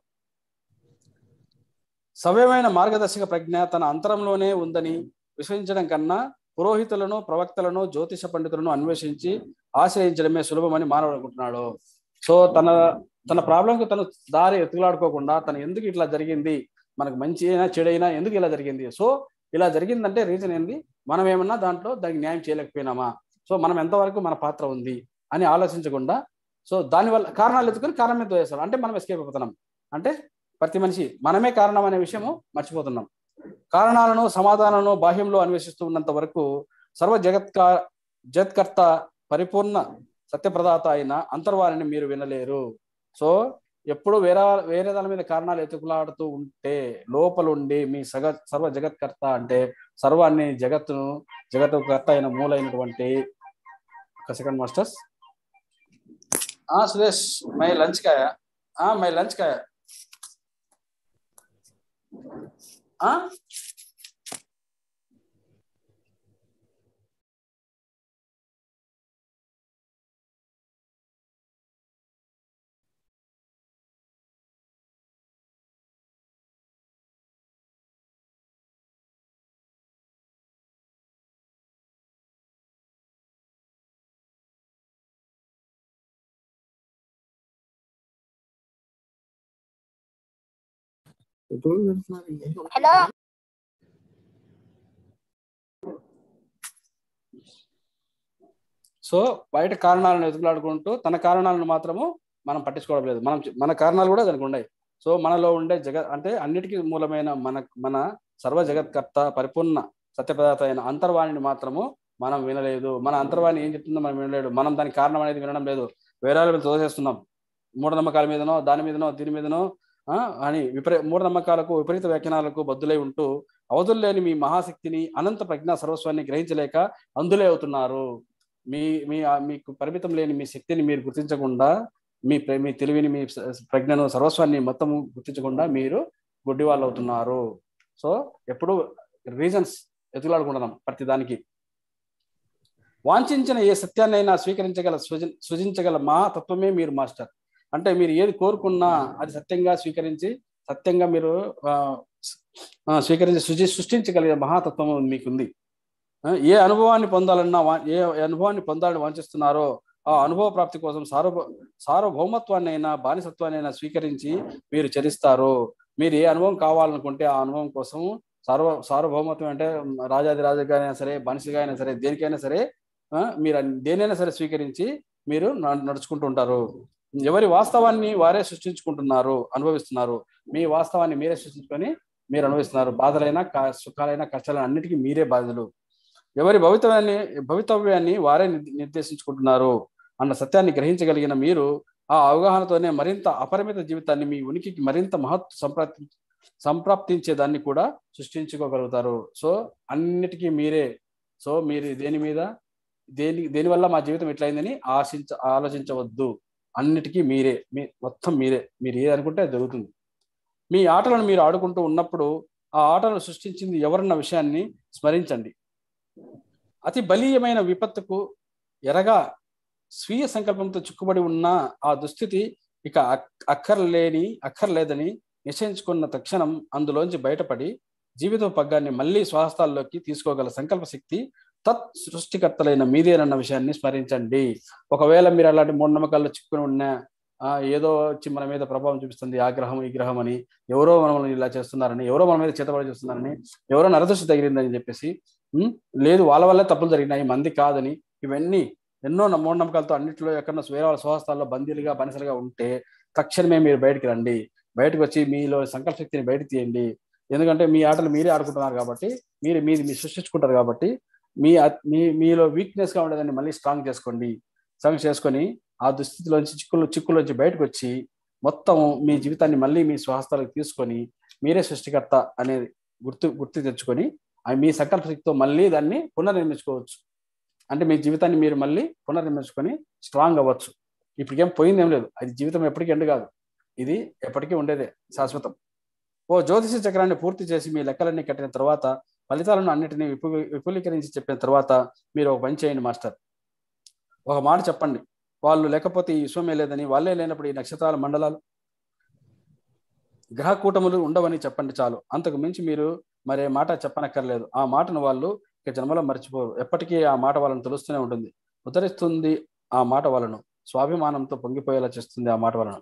సవ్యమైన మార్గదర్శక ప్రజ్ఞ తన అంతరంలోనే ఉందని విశ్వసించడం కన్నా పురోహితులను ప్రవక్తలను జ్యోతిష పండితులను అన్వేషించి ఆశ్రయించడమే సులభమని మానవుడు అనుకుంటున్నాడు సో తన తన ప్రాబ్లంకు తను దారి ఎత్తులాడుకోకుండా తను ఎందుకు ఇట్లా జరిగింది మనకు మంచి అయినా చెడైనా ఎందుకు ఇలా జరిగింది సో ఇలా జరిగిందంటే రీజన్ ఏంది మనం ఏమన్నా దాంట్లో దానికి న్యాయం చేయలేకపోయినామా సో మనం ఎంతవరకు మన పాత్ర ఉంది అని ఆలోచించకుండా సో దానివల్ల కారణాలు ఎత్తుకొని కారణం మీద వేస్తాం అంటే మనం ఎస్కేప్ అయిపోతున్నాం అంటే ప్రతి మనిషి మనమే కారణం అనే విషయము మర్చిపోతున్నాం కారణాలను సమాధానాలను బాహ్యంలో అన్వేషిస్తూ ఉన్నంత వరకు సర్వ జగత్కా జగత్కర్త పరిపూర్ణ సత్యప్రదాత అయిన అంతర్వారిని మీరు వినలేరు సో ఎప్పుడు వేరే వేరే దాని మీద కారణాలు ఎతుకులాడుతూ ఉంటే లోపలుండి మీ సగ సర్వ జగత్కర్త అంటే సర్వాన్ని జగత్తును జగత్తుకర్త అయిన మూలైనటువంటి ఒక సెకండ్ మాస్టర్స్ ఆ సురేష్ మై లంచ్ కాయ ఆ మై లంచ్ కాయ ఆ హలో సో బయట కారణాలను ఎదుగులాడుకుంటూ తన కారణాలను మాత్రము మనం పట్టించుకోవడం లేదు మనం మన కారణాలు కూడా దానికి ఉన్నాయి సో మనలో ఉండే జగ అంటే అన్నిటికీ మూలమైన మన మన సర్వ జగత్కర్త పరిపూర్ణ సత్యపదార్థ అయిన అంతర్వాణిని మాత్రము మనం వినలేదు మన అంతర్వాణి ఏం చెప్తుందో మనం వినలేదు మనం దానికి కారణం అనేది వినడం లేదు వేరే వాళ్ళ మీద తోసేస్తున్నాం మూఢనమ్మకాల మీదనో దాని మీదనో దీని మీదనో ఆ, అని విపరీ మూఢనమ్మకాలకు విపరీత వ్యాఖ్యానాలకు బద్దులై ఉంటూ అవధులు లేని మీ మహాశక్తిని అనంత ప్రజ్ఞా సర్వస్వాన్ని గ్రహించలేక అందులే అవుతున్నారు మీ మీ ఆ మీకు పరిమితం లేని మీ శక్తిని మీరు గుర్తించకుండా మీ ప్ర- మీ తెలివిని మీ స- ప్రజ్ఞను సర్వస్వాన్ని మొత్తము గుర్తించకుండా మీరు గుడ్డి వాళ్ళు అవుతున్నారు సో ఎప్పుడు రీజన్స్ ఎదుగులాడుకుంటున్నాం ప్రతి దానికి వాంఛించిన ఏ సత్యాన్నైనా స్వీకరించగల సృజ సృజించగల మా తత్వమే మీరు మాస్టర్ అంటే మీరు ఏది కోరుకున్నా అది సత్యంగా స్వీకరించి సత్యంగా మీరు ఆ, ఆ, స్వీకరించి సృజి సృష్టించగలిగే మహాతత్వం మీకుంది ఆ, ఏ అనుభవాన్ని పొందాలన్నా వా- ఏ అనుభవాన్ని పొందాలని వాంఛిస్తున్నారో ఆ అనుభవ ప్రాప్తి కోసం సార్వభౌ సార్వభౌమత్వాన్ని అయినా బానిసత్వాన్ని అయినా స్వీకరించి మీరు చరిస్తారు మీరు ఏ అనుభవం కావాలనుకుంటే ఆ అనుభవం కోసం సార్వ సార్వభౌమత్వం అంటే రాజాది రాజుగా అయినా సరే బానిసగా అయినా సరే దేనికైనా సరే ఆ, మీరు అన్- దేనైనా సరే స్వీకరించి మీరు న- నడుచుకుంటూ ఉంటారు ఎవరి వాస్తవాన్ని వారే సృష్టించుకుంటున్నారు అనుభవిస్తున్నారు మీ వాస్తవాన్ని మీరే సృష్టించుకొని మీరు అనుభవిస్తున్నారు బాధలైనా క- సుఖాలైనా కష్టాలైనా అన్నిటికీ మీరే బాధలు ఎవరి భవితవ్యాన్ని భవితవ్యాన్ని వారే నిర్ద- నిర్దేశించుకుంటున్నారు అన్న సత్యాన్ని గ్రహించగలిగిన మీరు ఆ అవగాహనతోనే మరింత అపరిమిత జీవితాన్ని మీ ఉనికికి మరింత మహత్ సంప్రాప్తి సంప్రాప్తించే దాన్ని కూడా సృష్టించుకోగలుగుతారు సో అన్నిటికీ మీరే సో మీరు దేని మీద దేని దేనివల్ల మా జీవితం ఎట్లయిందని ఆశించ ఆలోచించవద్దు అన్నిటికీ మీరే మీ మొత్తం మీరే మీరు ఏది అనుకుంటే అది జరుగుతుంది మీ ఆటలను మీరు ఆడుకుంటూ ఉన్నప్పుడు ఆ ఆటను సృష్టించింది ఎవరన్న విషయాన్ని స్మరించండి అతి బలీయమైన విపత్తుకు ఎరగా స్వీయ సంకల్పంతో చిక్కుబడి ఉన్న ఆ దుస్థితి ఇక అక్- అక్కర్లేని అక్కర్లేదని నిశ్చయించుకున్న తక్షణం అందులోంచి బయటపడి జీవిత పగ్గాన్ని మళ్ళీ స్వహస్తాల్లోకి తీసుకోగల సంకల్ప శక్తి తత్ సృష్టికర్తలైన మీదేనన్న విషయాన్ని స్మరించండి ఒకవేళ మీరు అలాంటి మూఢనమ్మకాల్లో చిక్కుని ఉన్న ఆ, ఏదో వచ్చి మన మీద ప్రభావం చూపిస్తుంది ఆ గ్రహం ఈ గ్రహం అని ఎవరో మనల్ని ఇలా చేస్తున్నారని ఎవరో మన మీద చేతబడి చేస్తున్నారని ఎవరో నరదృష్టి తగిలిందని చెప్పేసి ఉమ్, లేదు వాళ్ళ వల్లే తప్పులు జరిగినాయి మంది కాదని ఇవన్నీ ఎన్నో న- మూఢనమ్మకాలతో అన్నింటిలో ఎక్కడన్నా వేరే వాళ్ళ స్వహస్తాల్లో బందీలుగా బానిసలుగా ఉంటే తక్షణమే మీరు బయటికి రండి బయటకు వచ్చి మీలో సంకల్ప శక్తిని బయట తీయండి ఎందుకంటే మీ ఆటలు మీరే ఆడుకుంటున్నారు కాబట్టి మీరు మీది మీరు సృష్టించుకుంటారు కాబట్టి మీ అ- మీ మీలో వీక్నెస్ గా ఉండేదాన్ని మళ్ళీ స్ట్రాంగ్ చేసుకోండి స్ట్రాంగ్ చేసుకొని ఆ దుస్థితిలోంచి చిక్కులు చిక్కులోంచి బయటకు వచ్చి మొత్తం మీ జీవితాన్ని మళ్ళీ మీ స్వహస్తాలకు తీసుకొని మీరే సృష్టికర్త అనేది గుర్తు గుర్తు తెచ్చుకొని ఆ మీ సంకల్ప శక్తితో మళ్ళీ దాన్ని పునర్నిర్మించుకోవచ్చు అంటే మీ జీవితాన్ని మీరు మళ్ళీ పునర్నిర్మించుకొని స్ట్రాంగ్ అవ్వచ్చు ఇప్పటికేం పోయింది ఏం లేదు అది జీవితం ఎప్పటికీ ఎండు కాదు ఇది ఎప్పటికీ ఉండేదే శాశ్వతం ఓ జ్యోతిష చక్రాన్ని పూర్తి చేసి మీ లెక్కలన్నీ కట్టిన తర్వాత ఫలితాలను అన్నిటినీ విపు విపులీకరించి చెప్పిన తర్వాత మీరు ఒక పని చేయండి మాస్టర్ ఒక మాట చెప్పండి వాళ్ళు లేకపోతే ఈ విశ్వమే లేదని వాళ్ళే లేనప్పుడు ఈ నక్షత్రాల మండలాలు గ్రహ కూటములు ఉండవని చెప్పండి చాలు అంతకు మించి మీరు మరే మాట చెప్పనక్కర్లేదు ఆ మాటను వాళ్ళు ఇక జన్మలో మర్చిపోరు ఎప్పటికీ ఆ మాట వాళ్ళని తెలుస్తూనే ఉంటుంది ఉత్తరిస్తుంది ఆ మాట వాళ్ళను స్వాభిమానంతో పొంగిపోయేలా చేస్తుంది ఆ మాట వలన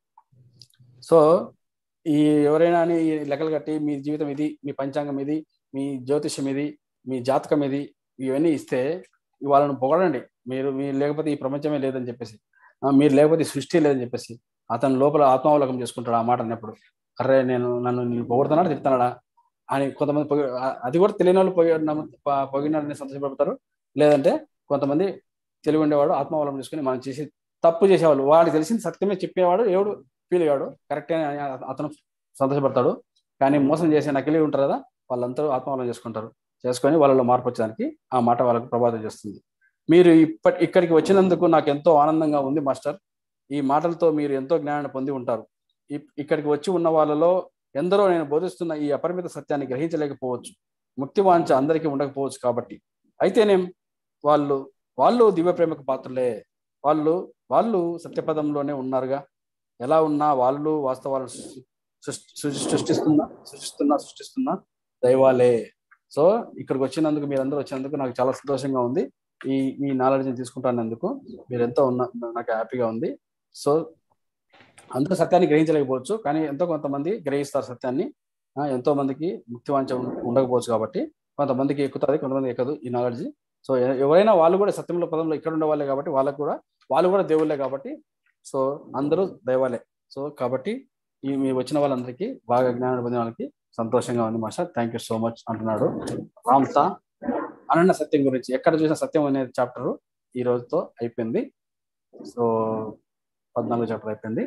సో ఈ ఎవరైనా అని ఈ లెక్కలు కట్టి మీ జీవితం ఇది మీ పంచాంగం ఇది మీ జ్యోతిష్యం ఇది మీ జాతకం ఇది ఇవన్నీ ఇస్తే వాళ్ళను పొగడండి మీరు మీరు లేకపోతే ఈ ప్రపంచమే లేదని చెప్పేసి ఆ, మీరు లేకపోతే ఈ సృష్టి లేదని చెప్పేసి అతను లోపల ఆత్మావలోకం చేసుకుంటాడు ఆ మాట అన్నప్పుడు అరే నేను నన్ను నేను పొగుడుతున్నాడా తిడుతున్నాడా అని కొంతమంది పొగి ఆ- అది కూడా తెలియని వాళ్ళు పొగి నమ్ము- పొగినాడని సంతోషపడతారు లేదంటే కొంతమంది తెలివి ఉండేవాడు ఆత్మావలోకం చేసుకుని మనం చేసి తప్పు చేసేవాళ్ళు వాడికి తెలిసింది సత్యమే చెప్పేవాడు ఎవడు ఫీల్ అయ్యాడు కరెక్టే అని అతను సంతోషపడతాడు కానీ మోసం చేసే నకిలీ ఉంటారు కదా వాళ్ళందరూ ఆత్మావలోకం చేసుకుంటారు చేసుకొని వాళ్ళలో మార్పు వచ్చేదానికి ఆ మాట వాళ్ళకు ప్రభావితం చేస్తుంది మీరు ఇప్పటి ఇక్కడికి వచ్చినందుకు నాకు ఎంతో ఆనందంగా ఉంది మాస్టర్ ఈ మాటలతో మీరు ఎంతో జ్ఞానాన్ని పొంది ఉంటారు ఇప్- ఇక్కడికి వచ్చి ఉన్న వాళ్ళలో ఎందరో నేను బోధిస్తున్న ఈ అపరిమిత సత్యాన్ని గ్రహించలేకపోవచ్చు ముక్తి వాంఛ అందరికీ ఉండకపోవచ్చు కాబట్టి అయితేనేం వాళ్ళు వాళ్ళు దివ్య ప్రేమకు పాత్రలే వాళ్ళు వాళ్ళు సత్యపదంలోనే ఉన్నారుగా ఎలా ఉన్నా వాళ్ళు వాస్తవాలను సృష్టి- సృష్టి- సృష్టి- సృష్టిస్తున్నా సృష్టిస్తున్నా సృష్టిస్తున్నా దైవాలే సో ఇక్కడికి వచ్చినందుకు మీరందరూ వచ్చినందుకు నాకు చాలా సంతోషంగా ఉంది ఈ ఈ నాలెడ్జ్ని తీసుకుంటున్నందుకు మీరు ఎంతో ఉన్న నాకు హ్యాపీగా ఉంది సో అందరూ సత్యాన్ని గ్రహించలేకపోవచ్చు కానీ ఎంతో కొంతమంది గ్రహిస్తారు సత్యాన్ని ఆ, ఎంతో మందికి ముక్తి వాంఛ ఉం- ఉండకపోవచ్చు కాబట్టి కొంతమందికి ఎక్కుతుంది కొంతమంది ఎక్కదు ఈ నాలెడ్జ్ సో ఎ- ఎవరైనా వాళ్ళు కూడా సత్యంలో పదంలో ఇక్కడ ఉండే వాళ్ళే కాబట్టి వాళ్ళకు కూడా వాళ్ళు కూడా దేవుళ్ళే కాబట్టి సో అందరూ దైవాలే సో కాబట్టి ఈ మీ వచ్చిన వాళ్ళందరికీ బాగా జ్ఞానం పొందిన వాళ్ళకి సంతోషంగా ఉంది master thank you so much అంటున్నాడు రామ్తా అనన్న సత్యం గురించి ఎక్కడ చూసిన సత్యం అనే చాప్టర్ ఈ రోజుతో అయిపోయింది సో పద్నాలుగు చాప్టర్ అయిపోయింది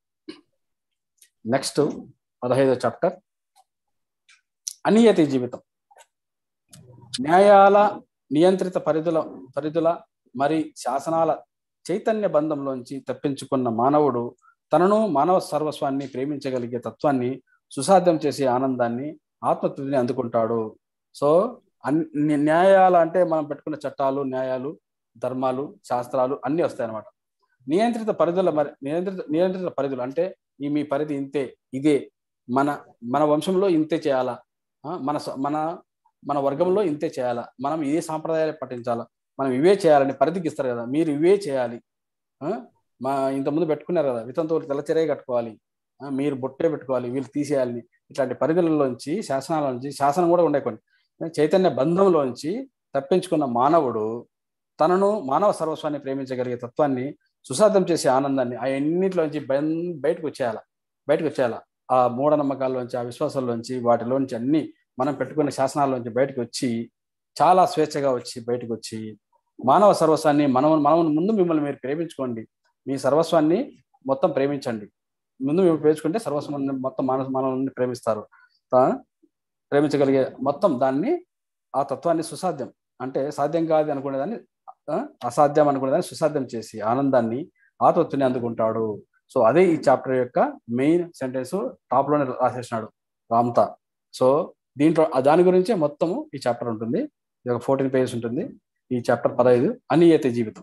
నెక్స్ట్ పదహైదో చాప్టర్ అనియతి జీవితం న్యాయాల నియంత్రిత పరిధుల పరిధుల మరి శాసనాల చైతన్య బంధంలోంచి తప్పించుకున్న మానవుడు తనను మానవ సర్వస్వాన్ని ప్రేమించగలిగే తత్వాన్ని సుసాధ్యం చేసే ఆనందాన్ని ఆత్మతృప్తిని అందుకుంటాడు సో అన్ని న్యాయాలు అంటే మనం పెట్టుకున్న చట్టాలు న్యాయాలు ధర్మాలు శాస్త్రాలు అన్నీ వస్తాయి అన్నమాట నియంత్రిత పరిధుల మరి నియంత్రిత నియంత్రిత పరిధులు అంటే ఈ మీ పరిధి ఇంతే ఇదే మన మన వంశంలో ఇంతే చేయాలా ఆ, మన స- మన మన వర్గంలో ఇంతే చేయాలా మనం ఏ సాంప్రదాయాలు పఠించాలా మనం ఇవే చేయాలని పరిధికి ఇస్తారు కదా మీరు ఇవే చేయాలి ఆ? మా ఇంతకుముందు పెట్టుకున్నారు కదా వితంతో తెల్లచెరే కట్టుకోవాలి ఆ, మీరు బొట్టే పెట్టుకోవాలి వీళ్ళు తీసేయాలని ఇట్లాంటి పరిధులలోంచి శాసనాల నుంచి శాసనం కూడా ఉండే కొన్ని చైతన్య బంధంలోంచి తప్పించుకున్న మానవుడు తనను మానవ సర్వస్వాన్ని ప్రేమించగలిగే తత్వాన్ని సుసాధ్యం చేసే ఆనందాన్ని ఆ ఎన్నింటిలోంచి బయ- బయటకు వచ్చేయాల బయటకు వచ్చేయాల ఆ మూఢనమ్మకాల్లోంచి ఆ విశ్వాసాల్లోంచి వాటిలోంచి అన్ని మనం పెట్టుకున్న శాసనాల్లోంచి బయటకు వచ్చి చాలా స్వేచ్ఛగా వచ్చి బయటకు వచ్చి మానవ సర్వస్వాన్ని మనం మనం ముందు మిమ్మల్ని మీరు ప్రేమించుకోండి మీ సర్వస్వాన్ని మొత్తం ప్రేమించండి ముందు మీరు ప్రేమించుకుంటే సర్వస్వం మొత్తం మానవ మానవుని ప్రేమిస్తారు తా- ప్రేమించగలిగే మొత్తం దాన్ని ఆ తత్వాన్ని సుసాధ్యం అంటే సాధ్యం కాదు అనుకునేదాన్ని ఆ, అసాధ్యం అనుకునేదాన్ని సుసాధ్యం చేసి ఆనందాన్ని ఆ తత్వాన్ని అందుకుంటాడు సో అదే ఈ చాప్టర్ యొక్క మెయిన్ సెంటెన్స్ టాప్ లోనే రాసేసినాడు రామ్తా సో దీంట్లో ఆ దాని గురించే మొత్తము ఈ చాప్టర్ ఉంటుంది ఇది ఒక ఫోర్టీన్ పేజెస్ ఉంటుంది ఈ చాప్టర్ పదహైదు అనియత జీవితం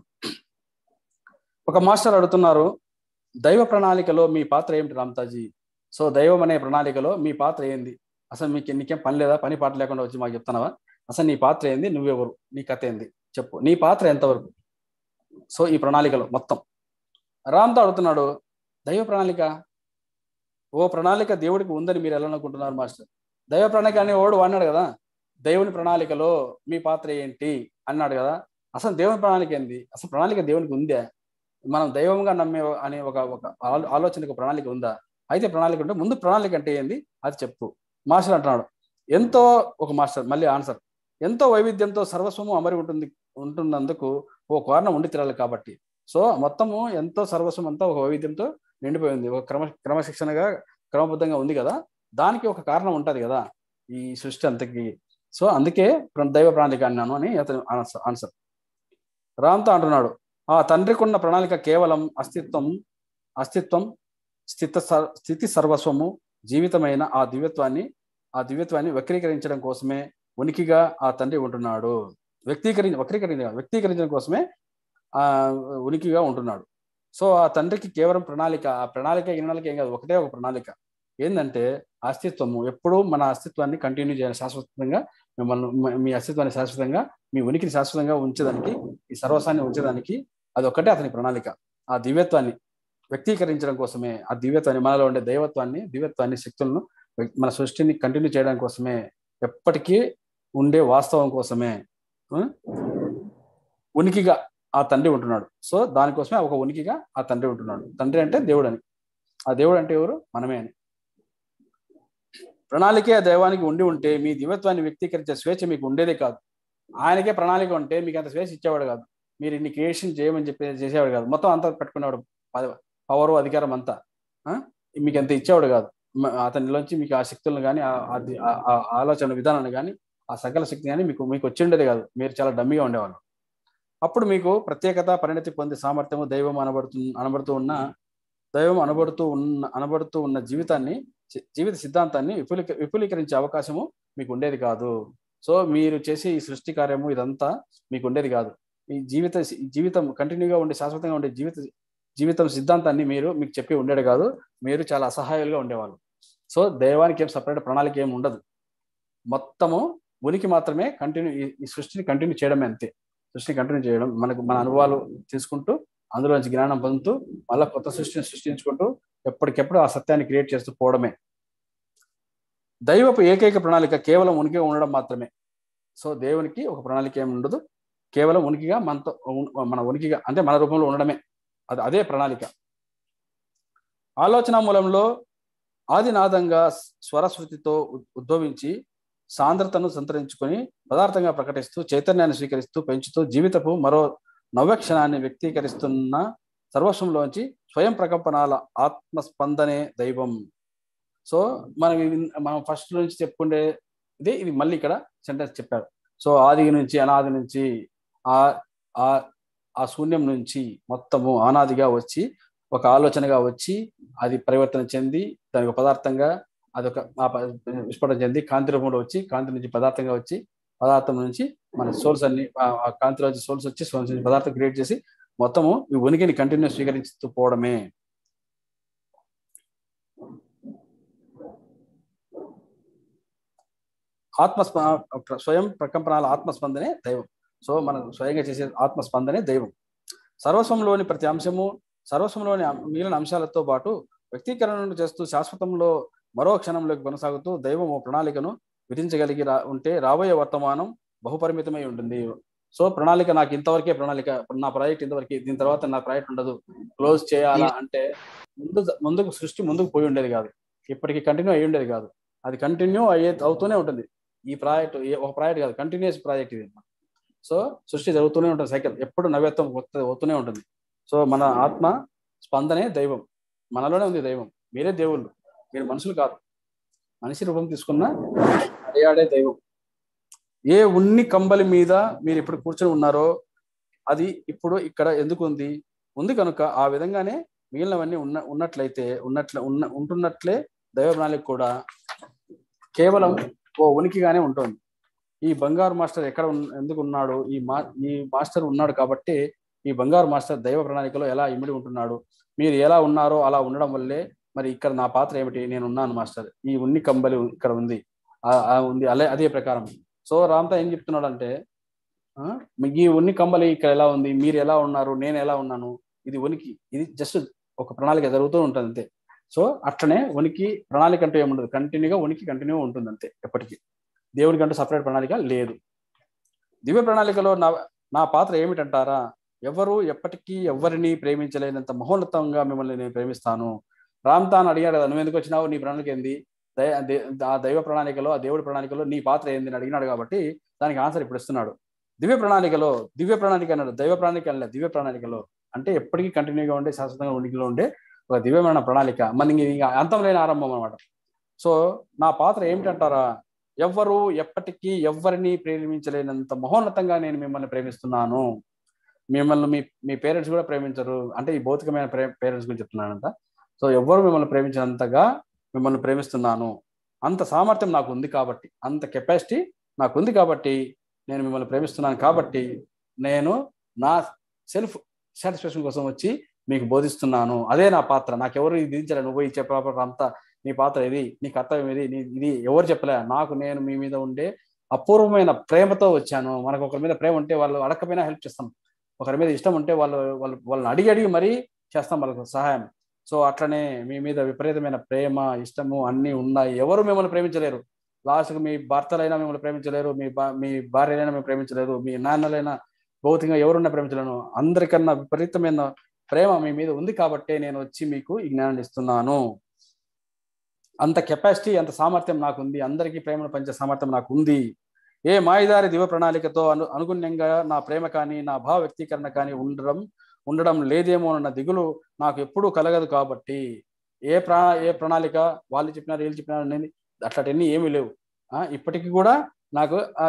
ఒక మాస్టర్ అడుగుతున్నారు దైవ ప్రణాళికలో మీ పాత్ర ఏమిటి రామ్తాజీ సో దైవం అనే ప్రణాళికలో మీ పాత్ర ఏంది అసలు మీకు నీకేం పని లేదా పని పాట లేకుండా వచ్చి మాకు చెప్తున్నావా అసలు నీ పాత్ర ఏంది నువ్వెవరు నీ కథ ఏంది చెప్పు నీ పాత్ర ఎంతవరకు సో ఈ ప్రణాళికలో మొత్తం రామ్తో అడుగుతున్నాడు దైవ ప్రణాళిక ఓ ప్రణాళిక దేవుడికి ఉందని మీరు ఎలా అనుకుంటున్నారు మాస్టర్ దైవ ప్రణాళిక అనే వాడు అన్నాడు కదా దేవుని ప్రణాళికలో మీ పాత్ర ఏంటి అన్నాడు కదా అసలు దేవుని ప్రణాళిక ఏంది అసలు ప్రణాళిక దేవునికి ఉందా మనం దైవంగా నమ్మే అనే ఒక ఒక ఆలో- ఆలోచనకు ప్రణాళిక ఉందా అయితే ప్రణాళిక ఉంటే ముందు ప్రణాళిక అంటే ఏంది అది చెప్పు మాస్టర్ అంటున్నాడు ఎంతో ఒక మాస్టర్ మళ్ళీ ఆన్సర్ ఎంతో వైవిధ్యంతో సర్వస్వము అమరి ఉంటుంది ఉంటున్నందుకు ఓ కారణం ఉండి తీరాలి కాబట్టి సో మొత్తము ఎంతో సర్వస్వం అంతా ఒక వైవిధ్యంతో నిండిపోయింది ఒక క్రమ క్రమశిక్షణగా క్రమబద్ధంగా ఉంది కదా దానికి ఒక కారణం ఉంటది కదా ఈ సృష్టి అంతకి సో అందుకే ప్ర- దైవ ప్రణాళిక అన్నాను అని అతను ఆన్సర్ ఆన్సర్ రామ్తో అంటున్నాడు ఆ తండ్రికి ఉన్న ప్రణాళిక కేవలం అస్తిత్వం అస్తిత్వం స్థిత సర్- స్థితి సర్వస్వము జీవితమైన ఆ దివ్యత్వాన్ని ఆ దివ్యత్వాన్ని వక్రీకరించడం కోసమే ఉనికిగా ఆ తండ్రి ఉంటున్నాడు వ్యక్తీకరించి వక్రీకరించ వ్యక్తీకరించడం కోసమే ఆ ఉనికిగా ఉంటున్నాడు సో ఆ తండ్రికి కేవలం ప్రణాళిక ఆ ప్రణాళిక ఈ ప్రణాళిక ఏం కాదు ఒకటే ఒక ప్రణాళిక ఏంటంటే అస్తిత్వము ఎప్పుడూ మన అస్తిత్వాన్ని కంటిన్యూ చేయాలి శాశ్వతంగా మిమ్మల్ని మీ- మీ అస్తిత్వాన్ని శాశ్వతంగా మీ ఉనికిని శాశ్వతంగా ఉంచడానికి ఈ సర్వస్వాన్ని ఉంచడానికి అది ఒక్కటే అతని ప్రణాళిక ఆ దివ్యత్వాన్ని వ్యక్తీకరించడం కోసమే ఆ దివ్యత్వాన్ని మనలో ఉండే దైవత్వాన్ని దివ్యత్వాన్ని శక్తులను వ్యక్- మన సృష్టిని కంటిన్యూ చేయడం కోసమే ఎప్పటికీ ఉండే వాస్తవం కోసమే ఆ, ఉనికిగా ఆ తండ్రి ఉంటున్నాడు సో దానికోసమే ఒక ఉనికిగా ఆ తండ్రి ఉంటున్నాడు తండ్రి అంటే దేవుడు అని ఆ దేవుడు అంటే ఎవరు మనమే అని ప్రణాళికే ఆ దైవానికి ఉండి ఉంటే మీ దివ్యత్వాన్ని వ్యక్తీకరించే స్వేచ్ఛ మీకు ఉండేదే కాదు ఆయనకే ప్రణాళిక ఉంటే మీకు అంత స్వేచ్ఛ ఇచ్చేవాడు కాదు మీరు ఇన్ని క్రియేషన్ చేయమని చెప్పి చేసేవాడు కాదు మొత్తం అంతా పెట్టుకునేవాడు పవర్ అధికారం అంతా ఆ? మీకు అంత ఇచ్చేవాడు కాదు మ- అతనిలోంచి మీకు ఆ శక్తులను కానీ ఆ ఆలోచన విధానాన్ని కానీ ఆ సకల శక్తి కానీ మీకు మీకు వచ్చి ఉండేది కాదు మీరు చాలా డమ్మిగా ఉండేవాళ్ళు అప్పుడు మీకు ప్రత్యేకత పరిణతి పొందే సామర్థ్యము దైవం అనబడుతు అనబడుతూ ఉన్న దైవం అనబడుతూ ఉన్న అనబడుతూ ఉన్న జీవితాన్ని చి- జీవిత సిద్ధాంతాన్ని విపులీక విపులీకరించే అవకాశము మీకు ఉండేది కాదు సో మీరు చేసే ఈ సృష్టి కార్యము ఇదంతా మీకు ఉండేది కాదు ఈ జీవిత ఈ జీవితం కంటిన్యూగా ఉండే శాశ్వతంగా ఉండే జీవిత జీవితం సిద్ధాంతాన్ని మీరు మీకు చెప్పి ఉండేది కాదు మీరు చాలా అసహాయాలుగా ఉండేవాళ్ళు సో దైవానికి ఏం సపరేట్ ప్రణాళిక ఏం ఉండదు మొత్తము ఉనికి మాత్రమే కంటిన్యూ ఈ సృష్టిని కంటిన్యూ చేయడమే అంతే సృష్టిని కంటిన్యూ చేయడం మనకు మన అనుభవాలు తీసుకుంటూ అందులోంచి జ్ఞానం పొందుతూ మళ్ళీ కొత్త సృష్టిని సృష్టించుకుంటూ ఎప్పటికెప్పుడు ఆ సత్యాన్ని క్రియేట్ చేస్తూ పోవడమే దైవపు ఏకైక ప్రణాళిక కేవలం ఉనికిగా ఉండడం మాత్రమే సో దేవునికి ఒక ప్రణాళిక ఏమి ఉండదు కేవలం ఉనికిగా మనతో ఉన్- మన ఉనికిగా అంటే మన రూపంలో ఉండడమే అది అదే ప్రణాళిక ఆలోచన మూలంలో ఆదినాదంగా స్వరశృతితో ఉద్- ఉద్భవించి సాంద్రతను సంతరించుకొని పదార్థంగా ప్రకటిస్తూ చైతన్యాన్ని స్వీకరిస్తూ పెంచుతూ జీవితపు మరో నవ్యక్షణాన్ని వ్యక్తీకరిస్తున్న సర్వస్వంలోంచి స్వయం ప్రకంపనాల ఆత్మస్పందనే దైవం సో మనం ఇది- మనం ఫస్ట్ నుంచి చెప్పుకుంటే ఇదే ఇది మళ్ళీ ఇక్కడ సెంటెన్స్ చెప్పారు సో ఆది నుంచి అనాది నుంచి ఆ ఆ ఆ శూన్యం నుంచి మొత్తము అనాదిగా వచ్చి ఒక ఆలోచనగా వచ్చి అది పరివర్తన చెంది దానికి ఒక పదార్థంగా అదొక ఆ ప- విస్ఫోటన చెంది కాంతి రూపంలో వచ్చి కాంతి నుంచి పదార్థంగా వచ్చి పదార్థం నుంచి మన సోల్స్ అన్ని ఆ- ఆ కాంతిలో వచ్చి సోల్స్ వచ్చి సోల్స్ నుంచి పదార్థం క్రియేట్ చేసి మొత్తము ఈ ఉనికిని కంటిన్యూ స్వీకరిస్తూ పోవడమే ఆత్మస్ప స్వయం ప్రకంపనాల ఆత్మస్పందనే దైవం సో మనం స్వయంగా చేసే ఆత్మ స్పందనే దైవం సర్వస్వంలోని ప్రతి అంశము సర్వస్వంలోని అం- మిగిలిన అంశాలతో పాటు వ్యక్తీకరణను చేస్తూ శాశ్వతంలో మరో క్షణంలోకి కొనసాగుతూ దైవం ఓ ప్రణాళికను విధించగలిగి రా ఉంటే రాబోయే వర్తమానం బహుపరిమితమై ఉంటుంది సో ప్రణాళిక నాకు ఇంతవరకే ప్రణాళిక నా ప్రాజెక్ట్ ఇంతవరకే దీని తర్వాత నా ప్రాజెక్ట్ ఉండదు క్లోజ్ చేయాలా అంటే ముందు ముందుకు సృష్టి ముందుకు పోయి ఉండేది కాదు ఇప్పటికి కంటిన్యూ అయ్యి ఉండేది కాదు అది కంటిన్యూ అయ్యే అవుతూనే ఉంటుంది ఈ ప్రాజెక్ట్ ఒక ప్రాజెక్ట్ కాదు కంటిన్యూస్ ప్రాజెక్ట్ ఇది సో సృష్టి జరుగుతూనే ఉంటుంది సైకిల్ ఎప్పుడు నవ్యత్వం వస్తుంది అవుతూనే ఉంటుంది సో మన ఆత్మ స్పందనే దైవం మనలోనే ఉంది దైవం మీరే దేవుళ్ళు మీరు మనుషులు కాదు మనిషి రూపం తీసుకున్న అడియాడే దైవం ఏ ఉన్ని కంబలి మీద మీరు ఇప్పుడు కూర్చొని ఉన్నారో అది ఇప్పుడు ఇక్కడ ఎందుకు ఉంది ఉంది కనుక ఆ విధంగానే మిగిలినవన్నీ ఉన్న ఉన్నట్లయితే ఉన్నట్ల ఉన్న ఉంటున్నట్లే దైవ ప్రణాళిక కూడా కేవలం ఓ ఉనికిగానే ఉంటుంది ఈ బంగారు మాస్టర్ ఎక్కడ ఉన్- ఎందుకు ఉన్నాడు ఈ మా ఈ మాస్టర్ ఉన్నాడు కాబట్టి ఈ బంగారు మాస్టర్ దైవ ప్రణాళికలో ఎలా ఇమిడి ఉంటున్నాడు మీరు ఎలా ఉన్నారో అలా ఉండడం వల్లే మరి ఇక్కడ నా పాత్ర ఏమిటి నేను ఉన్నాను మాస్టర్ ఈ ఉన్ని కంబలి ఇక్కడ ఉంది ఆ- ఆ ఉంది అలే అదే ప్రకారం సో రామ్తా ఏం చెప్తున్నాడు అంటే ఆ, ఈ ఉన్ని కంబలి ఇక్కడ ఎలా ఉంది మీరు ఎలా ఉన్నారు నేను ఎలా ఉన్నాను ఇది ఉనికి ఇది జస్ట్ ఒక ప్రణాళిక జరుగుతూ ఉంటుంది అంతే సో అట్లనే ఉనికి ప్రణాళిక అంటూ ఏముండదు కంటిన్యూగా ఉనికి కంటిన్యూ ఉంటుంది అంతే ఎప్పటికీ దేవుడికి అంటూ సపరేట్ ప్రణాళిక లేదు దివ్య ప్రణాళికలో నా నా పాత్ర ఏమిటంటారా ఎవరు ఎప్పటికీ ఎవరిని ప్రేమించలేనంత మహోన్నతంగా మిమ్మల్ని నేను ప్రేమిస్తాను రామ్తాన్ అడిగాడు కదా నువ్వు ఎందుకు వచ్చినావు నీ ప్రణాళిక ఏంది దై- దే- ఆ దైవ ప్రణాళికలో ఆ దేవుడి ప్రణాళికలో నీ పాత్ర ఏంది అని అడిగినాడు కాబట్టి దానికి ఆన్సర్ ఇప్పుడు ఇస్తున్నాడు దివ్య ప్రణాళికలో దివ్య ప్రణాళిక అన్నాడు దైవ ప్రణాళిక అనలేదు దివ్య ప్రణాళికలో అంటే ఎప్పటికీ కంటిన్యూగా ఉండే శాశ్వతంగా ఉనికిలో ఉండే ఒక దివ్యమైన ప్రణాళిక మన ఇంకా అంతం లేని ఆరంభం అనమాట సో నా పాత్ర ఏమిటంటారా ఎవ్వరు ఎప్పటికీ ఎవ్వరిని ప్రేమించలేనంత మహోన్నతంగా నేను మిమ్మల్ని ప్రేమిస్తున్నాను మిమ్మల్ని మీ మీ పేరెంట్స్ కూడా ప్రేమించరు అంటే ఈ భౌతికమైన ప్రే పేరెంట్స్ గురించి చెప్తున్నానంట సో ఎవ్వరు మిమ్మల్ని ప్రేమించినంతగా మిమ్మల్ని ప్రేమిస్తున్నాను అంత సామర్థ్యం నాకు ఉంది కాబట్టి అంత కెపాసిటీ నాకు ఉంది కాబట్టి నేను మిమ్మల్ని ప్రేమిస్తున్నాను కాబట్టి నేను నా సెల్ఫ్ సాటిస్ఫాక్షన్ కోసం వచ్చి మీకు బోధిస్తున్నాను అదే నా పాత్ర నాకెవరు ఇది దించలే నువ్వు ఈ చెప్ప అంతా నీ పాత్ర ఇది నీ కర్తవ్యం ఇది నీ ఇది ఎవరు చెప్పలే నాకు నేను మీ మీద ఉండే అపూర్వమైన ప్రేమతో వచ్చాను మనకు ఒకరి మీద ప్రేమ ఉంటే వాళ్ళు అడగకపోయినా హెల్ప్ చేస్తాం ఒకరి మీద ఇష్టం ఉంటే వాళ్ళు వాళ్ళు వాళ్ళని అడిగి అడిగి మరీ చేస్తాం వాళ్ళకు సహాయం సో అట్లనే మీ మీద విపరీతమైన ప్రేమ ఇష్టము అన్నీ ఉన్నాయి ఎవరు మిమ్మల్ని ప్రేమించలేరు లాస్ట్కి మీ భర్తలైనా మిమ్మల్ని ప్రేమించలేరు మీ భా మీ భార్యలైనా మేము ప్రేమించలేరు మీ నాన్నలైనా భౌతికంగా ఎవరున్నా ప్రేమించలేను అందరికన్నా విపరీతమైన ప్రేమ మీ మీద ఉంది కాబట్టే నేను వచ్చి మీకు ఈ జ్ఞానాన్ని ఇస్తున్నాను అంత కెపాసిటీ అంత సామర్థ్యం నాకు ఉంది అందరికీ ప్రేమను పంచే సామర్థ్యం నాకు ఉంది ఏ మాయదారి దివ ప్రణాళికతో అను అనుగుణ్యంగా నా ప్రేమ కానీ నా భావ వ్యక్తీకరణ కానీ ఉండడం ఉండడం లేదేమో అన్న దిగులు నాకు ఎప్పుడూ కలగదు కాబట్టి ఏ ప్రా ఏ ప్రణాళిక వాళ్ళు చెప్పినారు వీళ్ళు చెప్పినారు అనేది అట్లాంటివన్నీ ఏమీ లేవు ఆ, ఇప్పటికీ కూడా నాకు ఆ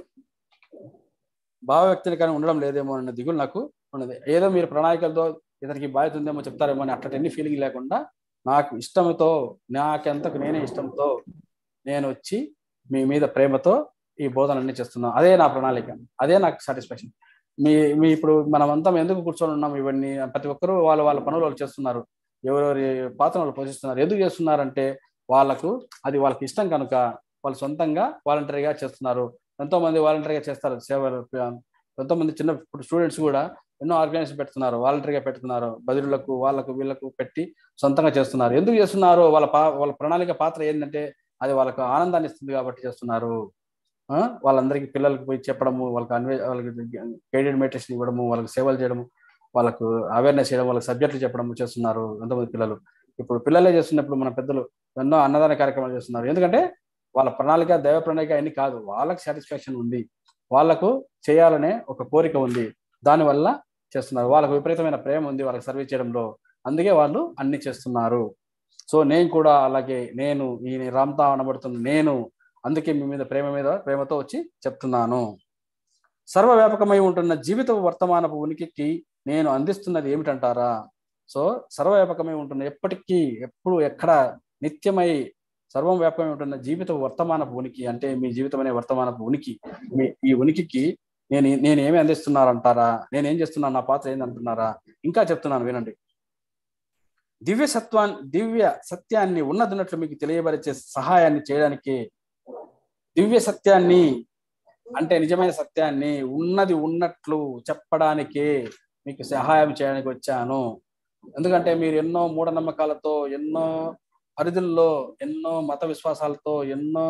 భావ వ్యక్తిని కానీ ఉండడం లేదేమో అన్న దిగులు నాకు ఉన్నది ఏదో మీరు ప్రణాళికలతో ఇతనికి బాధ్యత ఉందేమో చెప్తారేమో అని అట్లాంటి ఫీలింగ్ లేకుండా నాకు ఇష్టంతో నాకెంతకు నేనే ఇష్టంతో నేను వచ్చి మీ మీద ప్రేమతో ఈ బోధనలన్నీ చేస్తున్నాను అదే నా ప్రణాళిక అదే నాకు సాటిస్ఫాక్షన్ మీ మీ ఇప్పుడు మనమంతా ఎందుకు కూర్చొని ఉన్నాం ఇవన్నీ ప్రతి ఒక్కరూ వాళ్ళ వాళ్ళ పనులు వాళ్ళు చేస్తున్నారు ఎవరెవరి పాత్ర వాళ్ళు పోషిస్తున్నారు ఎందుకు చేస్తున్నారంటే వాళ్ళకు అది వాళ్ళకి ఇష్టం కనుక వాళ్ళు సొంతంగా వాలంటరీగా చేస్తున్నారు ఎంతో మంది వాలంటరీగా చేస్తారు సేవలు ఎంతో మంది చిన్న స్టూడెంట్స్ కూడా ఎన్నో ఆర్గనైజేషన్ పెడుతున్నారు వాలంటరీగా పెడుతున్నారు బదిలీలకు వాళ్ళకు వీళ్ళకు పెట్టి సొంతంగా చేస్తున్నారు ఎందుకు చేస్తున్నారు వాళ్ళ పా వాళ్ళ ప్రణాళిక పాత్ర ఏంటంటే అది వాళ్ళకు ఆనందాన్ని ఇస్తుంది కాబట్టి చేస్తున్నారు ఆ? వాళ్ళందరికీ పిల్లలకు పోయి చెప్పడము వాళ్ళకి అన్వే వాళ్ళకి గైడెడ్ మెడిటేషన్ ఇవ్వడము వాళ్ళకి సేవలు చేయడము వాళ్ళకు అవేర్నెస్ చేయడం వాళ్ళకి సబ్జెక్టులు చెప్పడం చేస్తున్నారు ఎంతమంది పిల్లలు ఇప్పుడు పిల్లలే చేస్తున్నప్పుడు మన పెద్దలు ఎన్నో అన్నదాన కార్యక్రమాలు చేస్తున్నారు ఎందుకంటే వాళ్ళ ప్రణాళిక దైవ ప్రణాళిక అన్ని కాదు వాళ్ళకి సాటిస్ఫాక్షన్ ఉంది వాళ్ళకు చేయాలనే ఒక కోరిక ఉంది దానివల్ల చేస్తున్నారు వాళ్ళకు విపరీతమైన ప్రేమ ఉంది వాళ్ళకి సర్వీస్ చేయడంలో అందుకే వాళ్ళు అన్ని చేస్తున్నారు సో నేను కూడా అలాగే నేను ఈ రామ్తా అనబడుతున్న నేను అందుకే మీ మీద ప్రేమ మీద ప్రేమతో వచ్చి చెప్తున్నాను సర్వవ్యాపకమై ఉంటున్న జీవిత వర్తమానపు ఉనికికి నేను అందిస్తున్నది ఏమిటంటారా సో సర్వవ్యాపకమై ఉంటున్న ఎప్పటికీ ఎప్పుడు ఎక్కడ నిత్యమై సర్వం వ్యాపకమై ఉంటున్న జీవిత వర్తమానపు ఉనికి అంటే మీ జీవితం అనే వర్తమానపు ఉనికి మీ ఈ ఉనికికి నేను నేను ఏమి అందిస్తున్నారంటారా నేను ఏం చేస్తున్నాను నా పాత్ర ఏందంటున్నారా ఇంకా చెప్తున్నాను వినండి దివ్య సత్వాన్ని దివ్య సత్యాన్ని ఉన్నదిన్నట్లు మీకు తెలియబరిచే సహాయాన్ని చేయడానికి దివ్య సత్యాన్ని అంటే నిజమైన సత్యాన్ని ఉన్నది ఉన్నట్లు చెప్పడానికే మీకు సహాయం చేయడానికి వచ్చాను ఎందుకంటే మీరు ఎన్నో మూఢనమ్మకాలతో ఎన్నో పరిధుల్లో ఎన్నో మత విశ్వాసాలతో ఎన్నో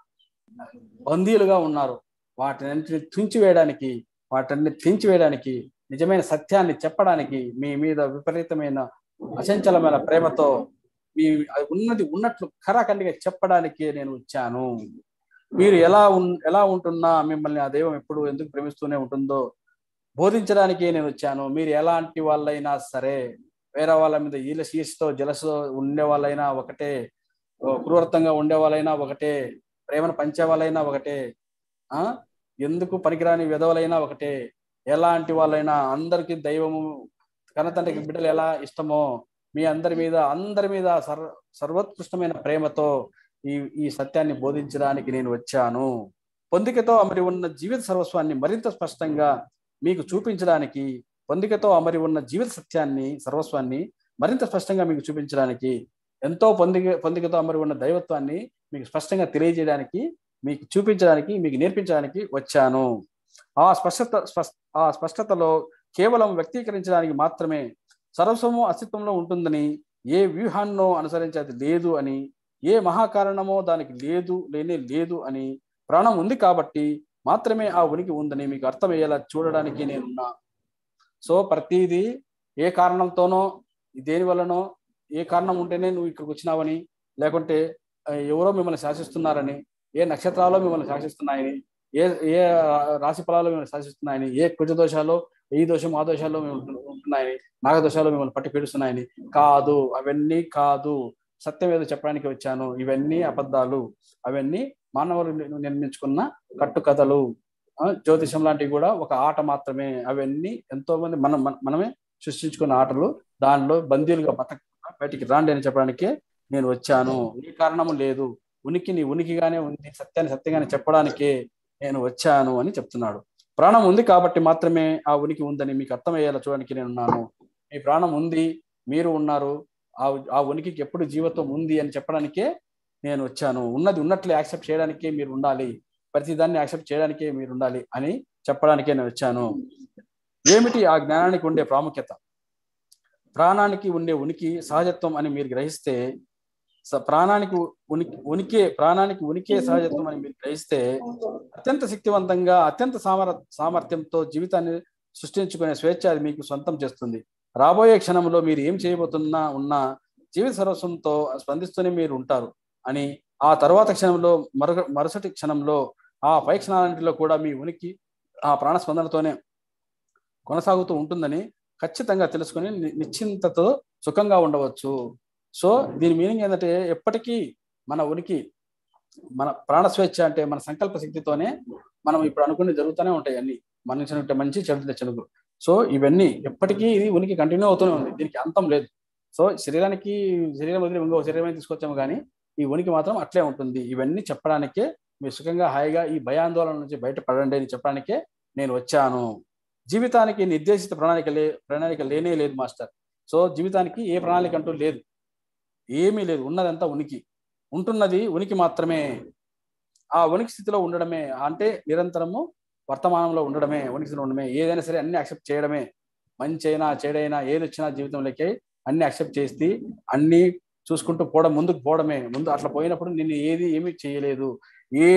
బందీలుగా ఉన్నారు వాటిని తుంచివేయడానికి వాటిని తుంచివేయడానికి నిజమైన సత్యాన్ని చెప్పడానికి మీ మీద విపరీతమైన అచంచలమైన ప్రేమతో మీ అది ఉన్నది ఉన్నట్లు ఖరాఖండిగా చెప్పడానికి నేను వచ్చాను మీరు ఎలా ఉన్ ఎలా ఉంటున్నా మిమ్మల్ని ఆ దైవం ఎప్పుడు ఎందుకు ప్రేమిస్తూనే ఉంటుందో బోధించడానికి నేను వచ్చాను మీరు ఎలాంటి వాళ్ళైనా సరే వేరే వాళ్ళ మీద ఈల శీర్షతో జలసతో ఉండే వాళ్ళైనా ఒకటే ఓ క్రూరత్వంగా ఉండే వాళ్ళైనా ఒకటే ప్రేమను పంచే వాళ్ళైనా ఒకటే ఆ ఎందుకు పనికిరాని విధవలైనా ఒకటే ఎలాంటి వాళ్ళైనా అందరికి దైవము కనతండ్రికి బిడ్డలు ఎలా ఇష్టమో మీ అందరి మీద అందరి మీద సర్వ సర్వోత్కృష్టమైన ప్రేమతో ఈ ఈ సత్యాన్ని బోధించడానికి నేను వచ్చాను పొందికతో అమరి ఉన్న జీవిత సర్వస్వాన్ని మరింత స్పష్టంగా మీకు చూపించడానికి పొందికతో అమరి ఉన్న జీవిత సత్యాన్ని సర్వస్వాన్ని మరింత స్పష్టంగా మీకు చూపించడానికి ఎంతో పొందిక పొందికతో అమరి ఉన్న దైవత్వాన్ని మీకు స్పష్టంగా తెలియజేయడానికి మీకు చూపించడానికి మీకు నేర్పించడానికి వచ్చాను ఆ స్పష్టత స్పష్ట ఆ స్పష్టతలో కేవలం వ్యక్తీకరించడానికి మాత్రమే సర్వస్వము అస్తిత్వంలో ఉంటుందని ఏ వ్యూహాన్నో అనుసరించేది లేదు అని ఏ మహాకారణమో దానికి లేదు లేనే లేదు అని ప్రాణం ఉంది కాబట్టి మాత్రమే ఆ ఉనికి ఉందని మీకు అర్థమయ్యేలా చూడడానికి నేనున్నా సో ప్రతిదీ ఏ కారణంతోనో దేని వల్లనో ఏ కారణం ఉంటేనే నువ్వు ఇక్కడికి వచ్చినావని లేకుంటే ఆ, ఎవరో మిమ్మల్ని శాసిస్తున్నారని ఏ నక్షత్రాలు మిమ్మల్ని శాసిస్తున్నాయని ఏ ఏ రాశి ఫలాలు మిమ్మల్ని శాసిస్తున్నాయని ఏ కుజ దోషాలు ఈ దోషం ఆ దోషాలు మిమ్మల్ని ఉంటున్నాయని నాగదోషాలు మిమ్మల్ని పట్టి పీడిస్తున్నాయని కాదు అవన్నీ కాదు సత్యం ఏదో చెప్పడానికి వచ్చాను ఇవన్నీ అబద్ధాలు అవన్నీ మానవులు ని- నిర్మించుకున్న కట్టుకథలు ఆ, జ్యోతిషం లాంటివి కూడా ఒక ఆట మాత్రమే అవన్నీ ఎంతో మంది మనం మన- మనమే సృష్టించుకున్న ఆటలు దానిలో బందీలుగా బతక బయటికి రాండి అని చెప్పడానికే నేను వచ్చాను ఈ కారణము లేదు ఉనికిని ఉనికిగానే ఉంది సత్యాన్ని సత్యంగానే చెప్పడానికే నేను వచ్చాను అని చెప్తున్నాడు ప్రాణం ఉంది కాబట్టి మాత్రమే ఆ ఉనికి ఉందని మీకు అర్థమయ్యేలా చూడడానికి నేను ఉన్నాను మీ ప్రాణం ఉంది మీరు ఉన్నారు ఆ ఆ ఉనికికి ఎప్పుడు జీవితం ఉంది అని చెప్పడానికే నేను వచ్చాను ఉన్నది ఉన్నట్లు యాక్సెప్ట్ చేయడానికే మీరు ఉండాలి ప్రతిదాన్ని యాక్సెప్ట్ చేయడానికే మీరు ఉండాలి అని చెప్పడానికే నేను వచ్చాను ఏమిటి ఆ జ్ఞానానికి ఉండే ప్రాముఖ్యత ప్రాణానికి ఉండే ఉనికి సహజత్వం అని మీరు గ్రహిస్తే స- ప్రాణానికి ఉనికి ఉనికే ప్రాణానికి ఉనికే సహజత్వం అని మీరు గ్రహిస్తే అత్యంత శక్తివంతంగా అత్యంత సామర సామర్థ్యంతో జీవితాన్ని సృష్టించుకునే స్వేచ్ఛ అది మీకు సొంతం చేస్తుంది రాబోయే క్షణంలో మీరు ఏం చేయబోతున్నా ఉన్నా జీవిత సర్వస్వంతో స్పందిస్తూనే మీరు ఉంటారు అని ఆ తర్వాత క్షణంలో మరొక మరుసటి క్షణంలో ఆ పై క్షణాలన్నింటిలో కూడా మీ ఉనికి ఆ ప్రాణ స్పందనతోనే కొనసాగుతూ ఉంటుందని ఖచ్చితంగా తెలుసుకొని ని- నిశ్చింతతో సుఖంగా ఉండవచ్చు సో దీని మీనింగ్ ఏంటంటే ఎప్పటికీ మన ఉనికి మన ప్రాణ స్వేచ్ఛ అంటే మన సంకల్ప శక్తితోనే మనం ఇప్పుడు అనుకుని జరుగుతూనే ఉంటాయి అన్ని మనిషి మంచి చెడు చెడుగు సో ఇవన్నీ ఎప్పటికీ ఇది ఉనికి కంటిన్యూ అవుతూనే ఉంది దీనికి అంతం లేదు సో శరీరానికి శరీరం వదిలి ఇంకో శరీరమే తీసుకొచ్చాము కానీ ఈ ఉనికి మాత్రం అట్లే ఉంటుంది ఇవన్నీ చెప్పడానికే మీరు సుఖంగా హాయిగా ఈ భయాందోళన నుంచి బయటపడండి అని చెప్పడానికే నేను వచ్చాను జీవితానికి నిర్దేశిత ప్రణాళిక లే ప్రణాళిక లేనే లేదు మాస్టర్ సో జీవితానికి ఏ ప్రణాళిక అంటూ లేదు ఏమీ లేదు ఉన్నదంతా ఉనికి ఉంటున్నది ఉనికి మాత్రమే ఆ ఉనికి స్థితిలో ఉండడమే అంటే నిరంతరము వర్తమానంలో ఉండడమే ఉనికి స్థితిలో ఉండడమే ఏదైనా సరే అన్ని యాక్సెప్ట్ చేయడమే మంచి అయినా చెడైనా ఏది వచ్చినా జీవితంలోకి అన్ని యాక్సెప్ట్ చేసి అన్ని చూసుకుంటూ పోవడం ముందుకు పోవడమే ముందు అట్లా పోయినప్పుడు నిన్ను ఏది ఏమీ చేయలేదు ఏ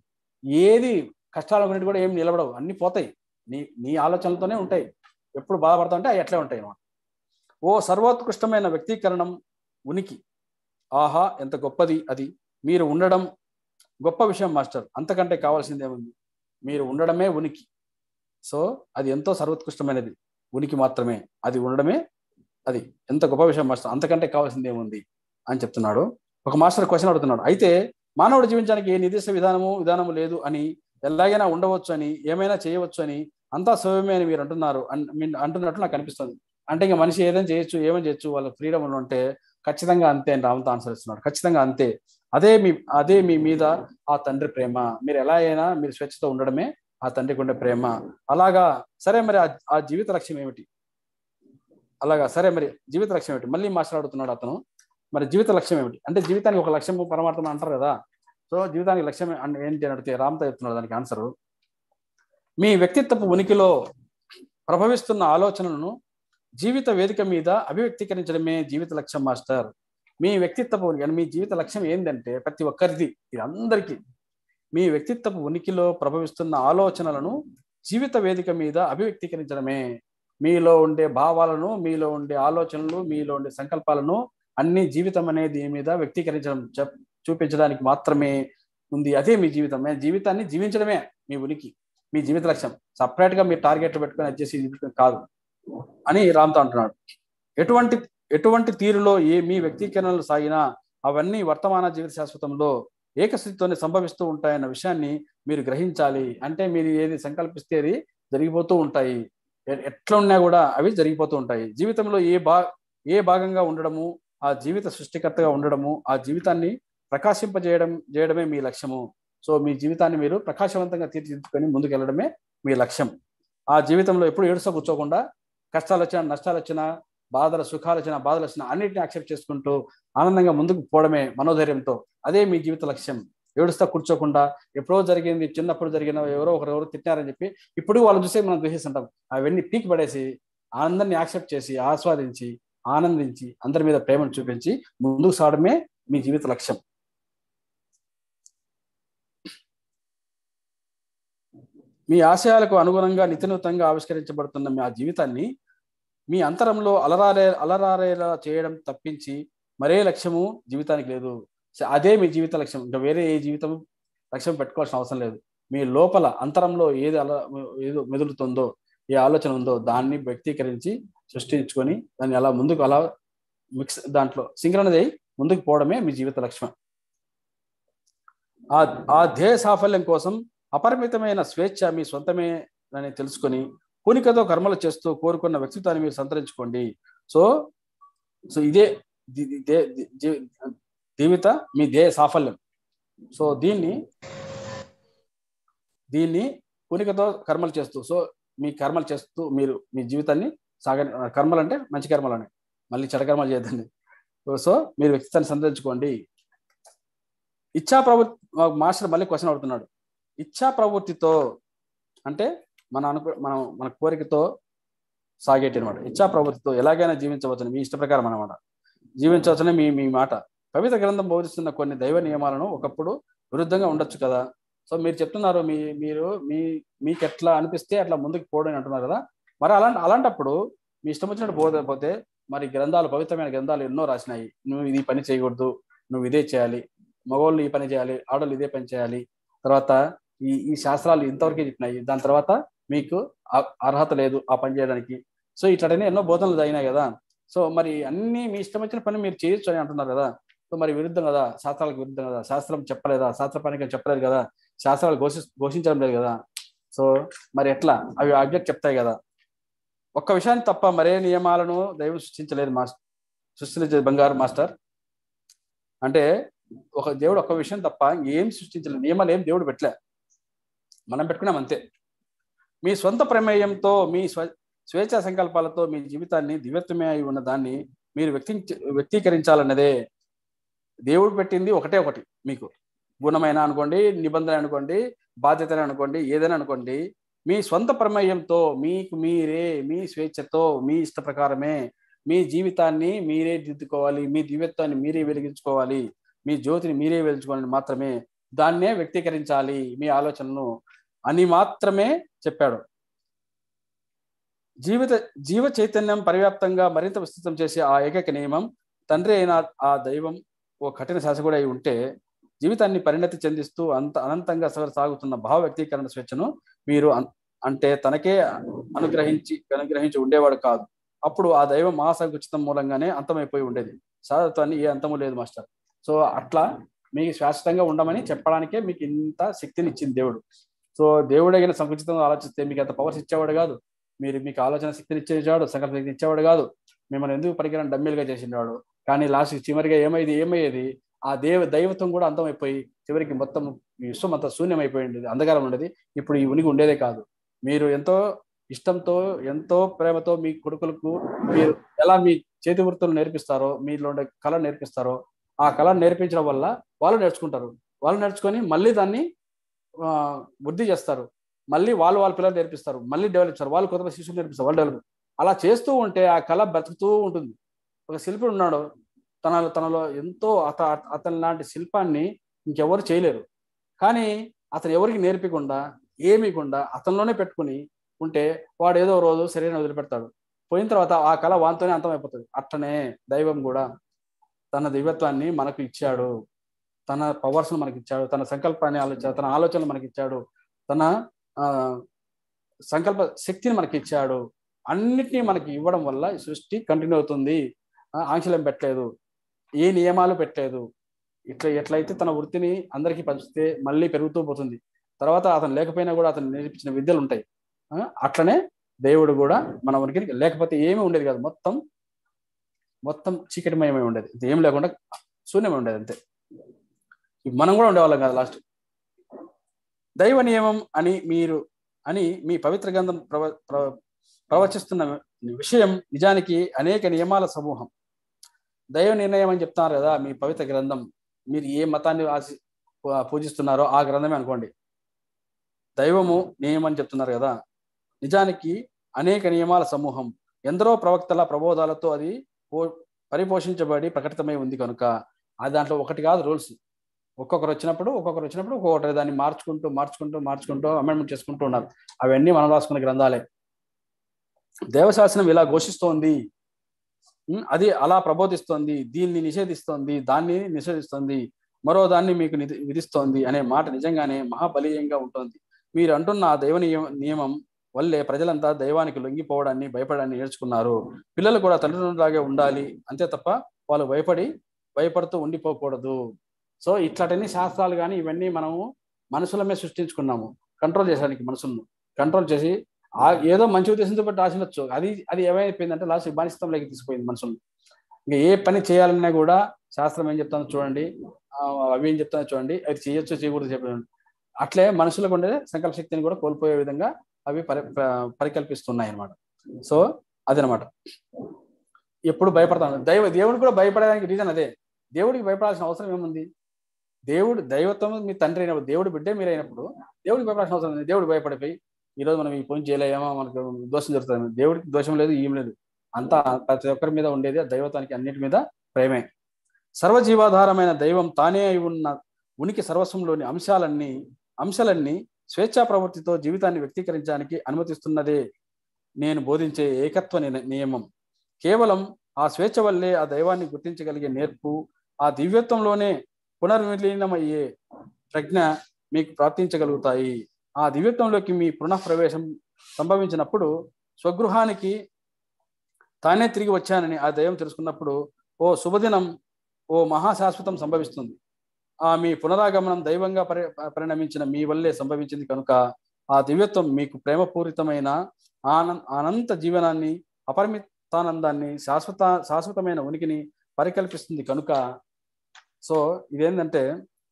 ఏది కష్టాలు కొన్నిటి కూడా ఏం నిలబడవు అన్ని పోతాయి నీ నీ ఆలోచనలతోనే ఉంటాయి ఎప్పుడు బాధపడతా ఉంటే అవి అట్లే ఉంటాయి అన్నమాట ఓ సర్వోత్కృష్టమైన వ్యక్తీకరణం ఉనికి ఆహా ఎంత గొప్పది అది మీరు ఉండడం గొప్ప విషయం మాస్టర్ అంతకంటే కావాల్సిందేముంది మీరు ఉండడమే ఉనికి సో అది ఎంతో సర్వోత్కృష్టమైనది ఉనికి మాత్రమే అది ఉండడమే అది ఎంత గొప్ప విషయం మాస్టర్ అంతకంటే కావాల్సింది ఏముంది అని చెప్తున్నాడు ఒక మాస్టర్ క్వశ్చన్ అడుగుతున్నాడు అయితే మానవుడు జీవించడానికి ఏ నిర్దిష్ట విధానము విధానము లేదు అని ఎలాగైనా ఉండవచ్చు అని ఏమైనా చేయవచ్చు అని అంతా సౌమ్యమే అని మీరు అంటున్నారు అన్- మీన్ అంటున్నట్లు నాకు అనిపిస్తుంది అంటే ఇంకా మనిషి ఏదైనా చేయొచ్చు ఏమైనా చేయొచ్చు వాళ్ళ ఫ్రీడమ్ ఉంటే ఖచ్చితంగా అంతే అని రామంతో ఆన్సర్ ఇస్తున్నాడు ఖచ్చితంగా అంతే అదే మీ అదే మీ మీద ఆ తండ్రి ప్రేమ మీరు ఎలా అయినా మీరు స్వేచ్ఛతో ఉండడమే ఆ తండ్రికి ఉండే ప్రేమ అలాగా సరే మరి ఆ- ఆ జీవిత లక్ష్యం ఏమిటి అలాగా సరే మరి జీవిత లక్ష్యం ఏమిటి మళ్ళీ మాట్లాడుతున్నాడు అతను మరి జీవిత లక్ష్యం ఏమిటి అంటే జీవితానికి ఒక లక్ష్యం పరమార్థం అంటారు కదా సో జీవితానికి లక్ష్యం అన్- ఏంటి అని అడిగితే రామ్తో చెప్తున్నాడు దానికి ఆన్సర్ మీ వ్యక్తిత్వపు ఉనికిలో ప్రభవిస్తున్న ఆలోచనలను జీవిత వేదిక మీద అభివ్యక్తీకరించడమే జీవిత లక్ష్యం మాస్టర్ మీ వ్యక్తిత్వపు ఉనికి మీ జీవిత లక్ష్యం ఏంటంటే ప్రతి ఒక్కరిది ఇది అందరికీ మీ వ్యక్తిత్వపు ఉనికిలో ప్రభవిస్తున్న ఆలోచనలను జీవిత వేదిక మీద అభివ్యక్తీకరించడమే మీలో ఉండే భావాలను మీలో ఉండే ఆలోచనలు మీలో ఉండే సంకల్పాలను అన్ని జీవితం అనే దీని మీద వ్యక్తీకరించడం చెప్ చూపించడానికి మాత్రమే ఉంది అదే మీ జీవితం మీ జీవితాన్ని జీవించడమే మీ ఉనికి మీ జీవిత లక్ష్యం సపరేట్ గా మీరు టార్గెట్ పెట్టుకొని వచ్చేసి జీవితం కాదు అని రామ్తో అంటున్నాడు ఎటువంటి ఎటువంటి తీరులో ఏ మీ వ్యక్తీకరణలు సాగినా అవన్నీ వర్తమాన జీవిత శాశ్వతంలో ఏకస్థితితోనే సంభవిస్తూ ఉంటాయన్న విషయాన్ని మీరు గ్రహించాలి అంటే మీరు ఏది సంకల్పిస్తే అది జరిగిపోతూ ఉంటాయి ఎ- ఎట్లా ఉన్నా కూడా అవి జరిగిపోతూ ఉంటాయి జీవితంలో ఏ బా ఏ భాగంగా ఉండడము ఆ జీవిత సృష్టికర్తగా ఉండడము ఆ జీవితాన్ని ప్రకాశింపజేయడం చేయడమే మీ లక్ష్యము సో మీ జీవితాన్ని మీరు ప్రకాశవంతంగా తీర్చిదిద్దుకొని ముందుకెళ్ళడమే మీ లక్ష్యం ఆ జీవితంలో ఎప్పుడు ఏడుస్తూ కూర్చోకుండా కష్టాలు వచ్చినా నష్టాలు వచ్చినా బాధలు సుఖాలు వచ్చినా బాధలు వచ్చినా అన్నిటిని యాక్సెప్ట్ చేసుకుంటూ ఆనందంగా ముందుకు పోవడమే మనోధైర్యంతో అదే మీ జీవిత లక్ష్యం ఏడుస్తా కూర్చోకుండా ఎప్పుడో జరిగింది చిన్నప్పుడు జరిగిన ఎవరో ఒకరు ఎవరో తిట్టారని చెప్పి ఇప్పుడు వాళ్ళు చూసే మనం ద్వేషిస్తుంటాం అవన్నీ పీక్ పడేసి అందరినీ యాక్సెప్ట్ చేసి ఆస్వాదించి ఆనందించి అందరి మీద ప్రేమను చూపించి ముందుకు సాగడమే మీ జీవిత లక్ష్యం మీ ఆశయాలకు అనుగుణంగా నిత్యనూతంగా ఆవిష్కరించబడుతున్న మీ ఆ జీవితాన్ని మీ అంతరంలో అలరారే అలరారేలా చేయడం తప్పించి మరే లక్ష్యము జీవితానికి లేదు స- అదే మీ జీవిత లక్ష్యం ఇంకా వేరే ఏ జీవితం లక్ష్యం పెట్టుకోవాల్సిన అవసరం లేదు మీ లోపల అంతరంలో ఏది అల ఏదో మెదులుతుందో ఏ ఆలోచన ఉందో దాన్ని వ్యక్తీకరించి సృష్టించుకొని దాన్ని అలా ముందుకు అలా మిక్స్ దాంట్లో సింక్రనైజ్ అయ్యి ముందుకు పోవడమే మీ జీవిత లక్ష్యం ఆ ఆ ధ్యేయ సాఫల్యం కోసం అపరిమితమైన స్వేచ్ఛ మీ సొంతమే అని తెలుసుకొని పూనికతో కర్మలు చేస్తూ కోరుకున్న వ్యక్తిత్వాన్ని మీరు సంతరించుకోండి సో సో ఇదే ది- ది- దే- ది- జీ- జీవిత మీ ధ్యేయ సాఫల్యం సో దీన్ని దీన్ని పూనికతో కర్మలు చేస్తూ సో మీ కర్మలు చేస్తూ మీరు మీ జీవితాన్ని సాగ కర్మలు అంటే మంచి కర్మలు అని మళ్ళీ చెడ కర్మలు చేయదండి సో మీరు వ్యక్తిత్వాన్ని సంతరించుకోండి ఇచ్చా ప్రవృత్తి మాస్టర్ మళ్ళీ క్వశ్చన్ అడుగుతున్నాడు ఇచ్చా ప్రవృత్తితో అంటే మన అనుకు మనం మన కోరికతో సాగేటి అనమాట ఇచ్చా ప్రవృత్తితో ఎలాగైనా జీవించవచ్చని మీ ఇష్ట ప్రకారం అనమాట జీవించవచ్చని మీ మీ మాట పవిత్ర గ్రంథం బోధిస్తున్న కొన్ని దైవ నియమాలను ఒకప్పుడు విరుద్ధంగా ఉండొచ్చు కదా సో మీరు చెప్తున్నారు మీ మీరు మీ మీకు ఎట్లా అనిపిస్తే అట్లా ముందుకు పోవడం అని అంటున్నారు కదా మరి అలాంటి అలాంటప్పుడు మీ ఇష్టం వచ్చినట్టు పోతే మరి గ్రంథాలు పవిత్రమైన గ్రంథాలు ఎన్నో రాసినాయి నువ్వు ఇది పని చేయకూడదు నువ్వు ఇదే చేయాలి మగవాళ్ళు ఈ పని చేయాలి ఆడవాళ్ళు ఇదే పని చేయాలి తర్వాత ఈ ఈ శాస్త్రాలు ఇంతవరకే చెప్పినాయి దాని తర్వాత మీకు అ- అర్హత లేదు ఆ పని చేయడానికి సో ఇట్లాంటివన్నీ ఎన్నో బోధనలు జరిగినాయి కదా సో మరి అన్ని మీ ఇష్టం వచ్చిన పని మీరు చేయొచ్చు అని అంటున్నారు కదా సో మరి విరుద్ధం కదా శాస్త్రాలకు విరుద్ధం కదా శాస్త్రం చెప్పలేదా శాస్త్ర పనికి చెప్పలేదు కదా శాస్త్రాలు ఘోషి ఘోషించడం లేదు కదా సో మరి ఎట్లా అవి ఆజ్ఞకు చెప్తాయి కదా ఒక్క విషయాన్ని తప్ప మరే నియమాలను దైవం సృష్టించలేదు మాస్టర్ సృష్టించలేదు బంగారు మాస్టర్ అంటే ఒక దేవుడు ఒక్క విషయం తప్ప ఏం సృష్టించలేదు నియమాలు ఏం దేవుడు పెట్టలే మనం పెట్టుకున్నాం అంతే మీ సొంత ప్రమేయంతో మీ స్వ స్వేచ్ఛా సంకల్పాలతో మీ జీవితాన్ని దివ్యత్వమే అయి ఉన్న దాన్ని మీరు వ్యక్తి వ్యక్తీకరించాలన్నదే దేవుడు పెట్టింది ఒకటే ఒకటి మీకు గుణమైన అనుకోండి నిబంధన అనుకోండి బాధ్యత అనుకోండి ఏదైనా అనుకోండి మీ సొంత ప్రమేయంతో మీకు మీరే మీ స్వేచ్ఛతో మీ ఇష్ట ప్రకారమే మీ జీవితాన్ని మీరే దిద్దుకోవాలి మీ దివ్యత్వాన్ని మీరే వెలిగించుకోవాలి మీ జ్యోతిని మీరే వెలిగించుకోవాలని మాత్రమే దాన్నే వ్యక్తీకరించాలి మీ ఆలోచనను అని మాత్రమే చెప్పాడు జీవిత జీవ చైతన్యం పరివ్యాప్తంగా మరింత విస్తృతం చేసే ఆ ఏకైక నియమం తండ్రి అయిన ఆ దైవం ఓ కఠిన శాసకుడు అయి ఉంటే జీవితాన్ని పరిణతి చెందిస్తూ అంత అనంతంగా సగ- సాగుతున్న భావ వ్యక్తీకరణ స్వేచ్ఛను మీరు అన్- అంటే తనకే అనుగ్రహించి అనుగ్రహించి ఉండేవాడు కాదు అప్పుడు ఆ దైవం మహాసంకుచితం మూలంగానే అంతమైపోయి ఉండేది సాధత్వాన్ని ఏ అంతము లేదు మాస్టర్ సో అట్లా మీకు శాశ్వతంగా ఉండమని చెప్పడానికే మీకు ఇంత శక్తిని ఇచ్చింది దేవుడు సో దేవుడైన సంకుచితంగా ఆలోచిస్తే మీకు అంత పవర్స్ ఇచ్చేవాడు కాదు మీరు మీకు ఆలోచన శక్తిని ఇచ్చేవాడు సంకల్ప శక్తిని ఇచ్చేవాడు కాదు మిమ్మల్ని ఎందుకు పరికరం డమ్మీలుగా చేసినవాడు కానీ లాస్ట్ చివరిగా ఏమైంది ఏమయ్యేది ఆ దేవ దైవత్వం కూడా అంతమైపోయి చివరికి మొత్తం ఈ విశ్వం అంతా శూన్యమైపోయింది అంధకారం ఉండేది ఇప్పుడు ఈ ఉనికి ఉండేదే కాదు మీరు ఎంతో ఇష్టంతో ఎంతో ప్రేమతో మీ కొడుకులకు మీరు ఎలా మీ చేతి వృత్తులు నేర్పిస్తారో మీలో ఉండే కళ నేర్పిస్తారో ఆ కళ నేర్పించడం వల్ల వాళ్ళు నేర్చుకుంటారు వాళ్ళు నేర్చుకొని మళ్ళీ దాన్ని ఆ, వృద్ధి చేస్తారు మళ్ళీ వాళ్ళు వాళ్ళ పిల్లలు నేర్పిస్తారు మళ్ళీ డెవలప్ చేస్తారు వాళ్ళు కొత్త శిశువులు నేర్పిస్తారు వాళ్ళు డెవలప్ అలా చేస్తూ ఉంటే ఆ కళ బ్రతుకుతూ ఉంటుంది ఒక శిల్పి ఉన్నాడు తన తనలో ఎంతో అత అతని లాంటి శిల్పాన్ని ఇంకెవరు చేయలేరు కానీ అతను ఎవరికి నేర్పకుండా ఏమీకుండా అతనిలోనే పెట్టుకుని ఉంటే వాడు ఏదో రోజు శరీరం వదిలిపెడతాడు పోయిన తర్వాత ఆ కళ వానితోనే అంతమైపోతుంది అట్లనే దైవం కూడా తన దైవత్వాన్ని మనకు ఇచ్చాడు తన పవర్స్ మనకి ఇచ్చాడు తన సంకల్పాన్ని ఆలోచించాడు తన ఆలోచనలు మనకి ఇచ్చాడు తన ఆ సంకల్ప శక్తిని మనకి ఇచ్చాడు అన్నిటినీ మనకి ఇవ్వడం వల్ల ఈ సృష్టి కంటిన్యూ అవుతుంది ఆ, ఆంక్షలం పెట్టలేదు ఏ నియమాలు పెట్టలేదు ఇట్లా ఎట్లయితే తన వృత్తిని అందరికీ పంచితే మళ్ళీ పెరుగుతూ పోతుంది తర్వాత అతను లేకపోయినా కూడా అతను నేర్పించిన విద్యలు ఉంటాయి ఆ, అట్లనే దేవుడు కూడా మన ఉనికి లేకపోతే ఏమీ ఉండేది కాదు మొత్తం మొత్తం చీకటిమయమై ఉండేది ఇది ఏం లేకుండా శూన్యమై ఉండేది అంతే మనం కూడా ఉండేవాళ్ళం కాదు లాస్ట్ దైవ నియమం అని మీరు అని మీ పవిత్ర గ్రంథం ప్రవ ప్ర- ప్రవచిస్తున్న విషయం నిజానికి అనేక నియమాల సమూహం దైవ నిర్ణయం అని చెప్తున్నారు కదా మీ పవిత్ర గ్రంథం మీరు ఏ మతాన్ని ఆశి పూజిస్తున్నారో ఆ గ్రంథమే అనుకోండి దైవము నియమం అని చెప్తున్నారు కదా నిజానికి అనేక నియమాల సమూహం ఎందరో ప్రవక్తల ప్రబోధాలతో అది పో- పరిపోషించబడి ప్రకటితమై ఉంది కనుక ఆ దాంట్లో ఒకటి కాదు రూల్స్ ఒక్కొక్కరు వచ్చినప్పుడు ఒక్కొక్కరు వచ్చినప్పుడు ఒక్కొక్కటి దాన్ని మార్చుకుంటూ మార్చుకుంటూ మార్చుకుంటూ అమెండ్మెంట్ చేసుకుంటూ ఉన్నారు అవన్నీ మనం రాసుకున్న గ్రంథాలే దేవశాసనం ఇలా ఘోషిస్తోంది ఉమ్, అది అలా ప్రబోధిస్తోంది దీన్ని నిషేధిస్తోంది దాన్ని నిషేధిస్తోంది మరో దాన్ని మీకు నిధి- విధిస్తోంది అనే మాట నిజంగానే మహాబలీయంగా ఉంటుంది మీరు అంటున్న ఆ దైవ నియమ నియమం వల్లే ప్రజలంతా దైవానికి లొంగిపోవడాన్ని భయపడాన్ని నేర్చుకున్నారు పిల్లలు కూడా తల్లిదండ్రులాగే ఉండాలి అంతే తప్ప వాళ్ళు భయపడి భయపడుతూ ఉండిపోకూడదు సో ఇట్లాంటి శాస్త్రాలు కానీ ఇవన్నీ మనము మనసులమే సృష్టించుకున్నాము కంట్రోల్ చేసడానికి మనసులను కంట్రోల్ చేసి ఆ ఏదో మంచి ఉద్దేశంతో బట్టి రాసినొచ్చు అది అది ఏమైపోయిందంటే లాస్ట్ బానిసత్వంలోకి తీసుకుపోయింది మనుషులు ఇంకా ఏ పని చేయాలన్నా కూడా శాస్త్రం ఏం చెప్తానో చూడండి ఆ, అవి ఏం చెప్తానో చూడండి అది చేయొచ్చు చేయకూడదు చెప్పండి అట్లే మనుషులకు ఉండే సంకల్ప శక్తిని కూడా కోల్పోయే విధంగా అవి పరి ప- పరికల్పిస్తున్నాయి అన్నమాట సో అదనమాట ఎప్పుడు భయపడతాను దైవ దేవుడు కూడా భయపడడానికి రీజన్ అదే దేవుడికి భయపడాల్సిన అవసరం ఏముంది దేవుడు దైవత్వం మీ తండ్రి అయినప్పుడు దేవుడు బిడ్డే మీరు అయినప్పుడు దేవుడికి భయపడాల్సిన అవసరం లేదు దేవుడు భయపడిపోయి ఈ రోజు మనం ఈ పని చేయలేమో మనకు దోషం జరుగుతుంది దేవుడికి దోషం లేదు ఏం లేదు అంతా ప్రతి ఒక్కరి మీద ఉండేది ఆ దైవత్వానికి అన్నిటి మీద ప్రేమే సర్వజీవాధారమైన దైవం తానే అయి ఉన్న ఉనికి సర్వస్వంలోని అంశాలన్నీ అంశాలన్నీ స్వేచ్ఛా ప్రవృత్తితో జీవితాన్ని వ్యక్తీకరించడానికి అనుమతిస్తున్నదే నేను బోధించే ఏకత్వ నిన- నియమం కేవలం ఆ స్వేచ్ఛ వల్లే ఆ దైవాన్ని గుర్తించగలిగే నేర్పు ఆ దివ్యత్వంలోనే పునర్విలీనమయ్యే ప్రజ్ఞ మీకు ప్రాప్తించగలుగుతాయి ఆ దివ్యత్వంలోకి మీ పునఃప్రవేశం సంభవించినప్పుడు స్వగృహానికి తానే తిరిగి వచ్చానని ఆ దైవం తెలుసుకున్నప్పుడు ఓ శుభదినం ఓ మహాశాశ్వతం సంభవిస్తుంది ఆ మీ పునరాగమనం దైవంగా పరి పరిణమించిన మీ వల్లే సంభవించింది కనుక ఆ దివ్యత్వం మీకు ప్రేమపూరితమైన ఆనంద అనంత జీవనాన్ని అపరిమితానందాన్ని శాశ్వత శాశ్వతమైన ఉనికిని పరికల్పిస్తుంది కనుక సో ఇదేంటంటే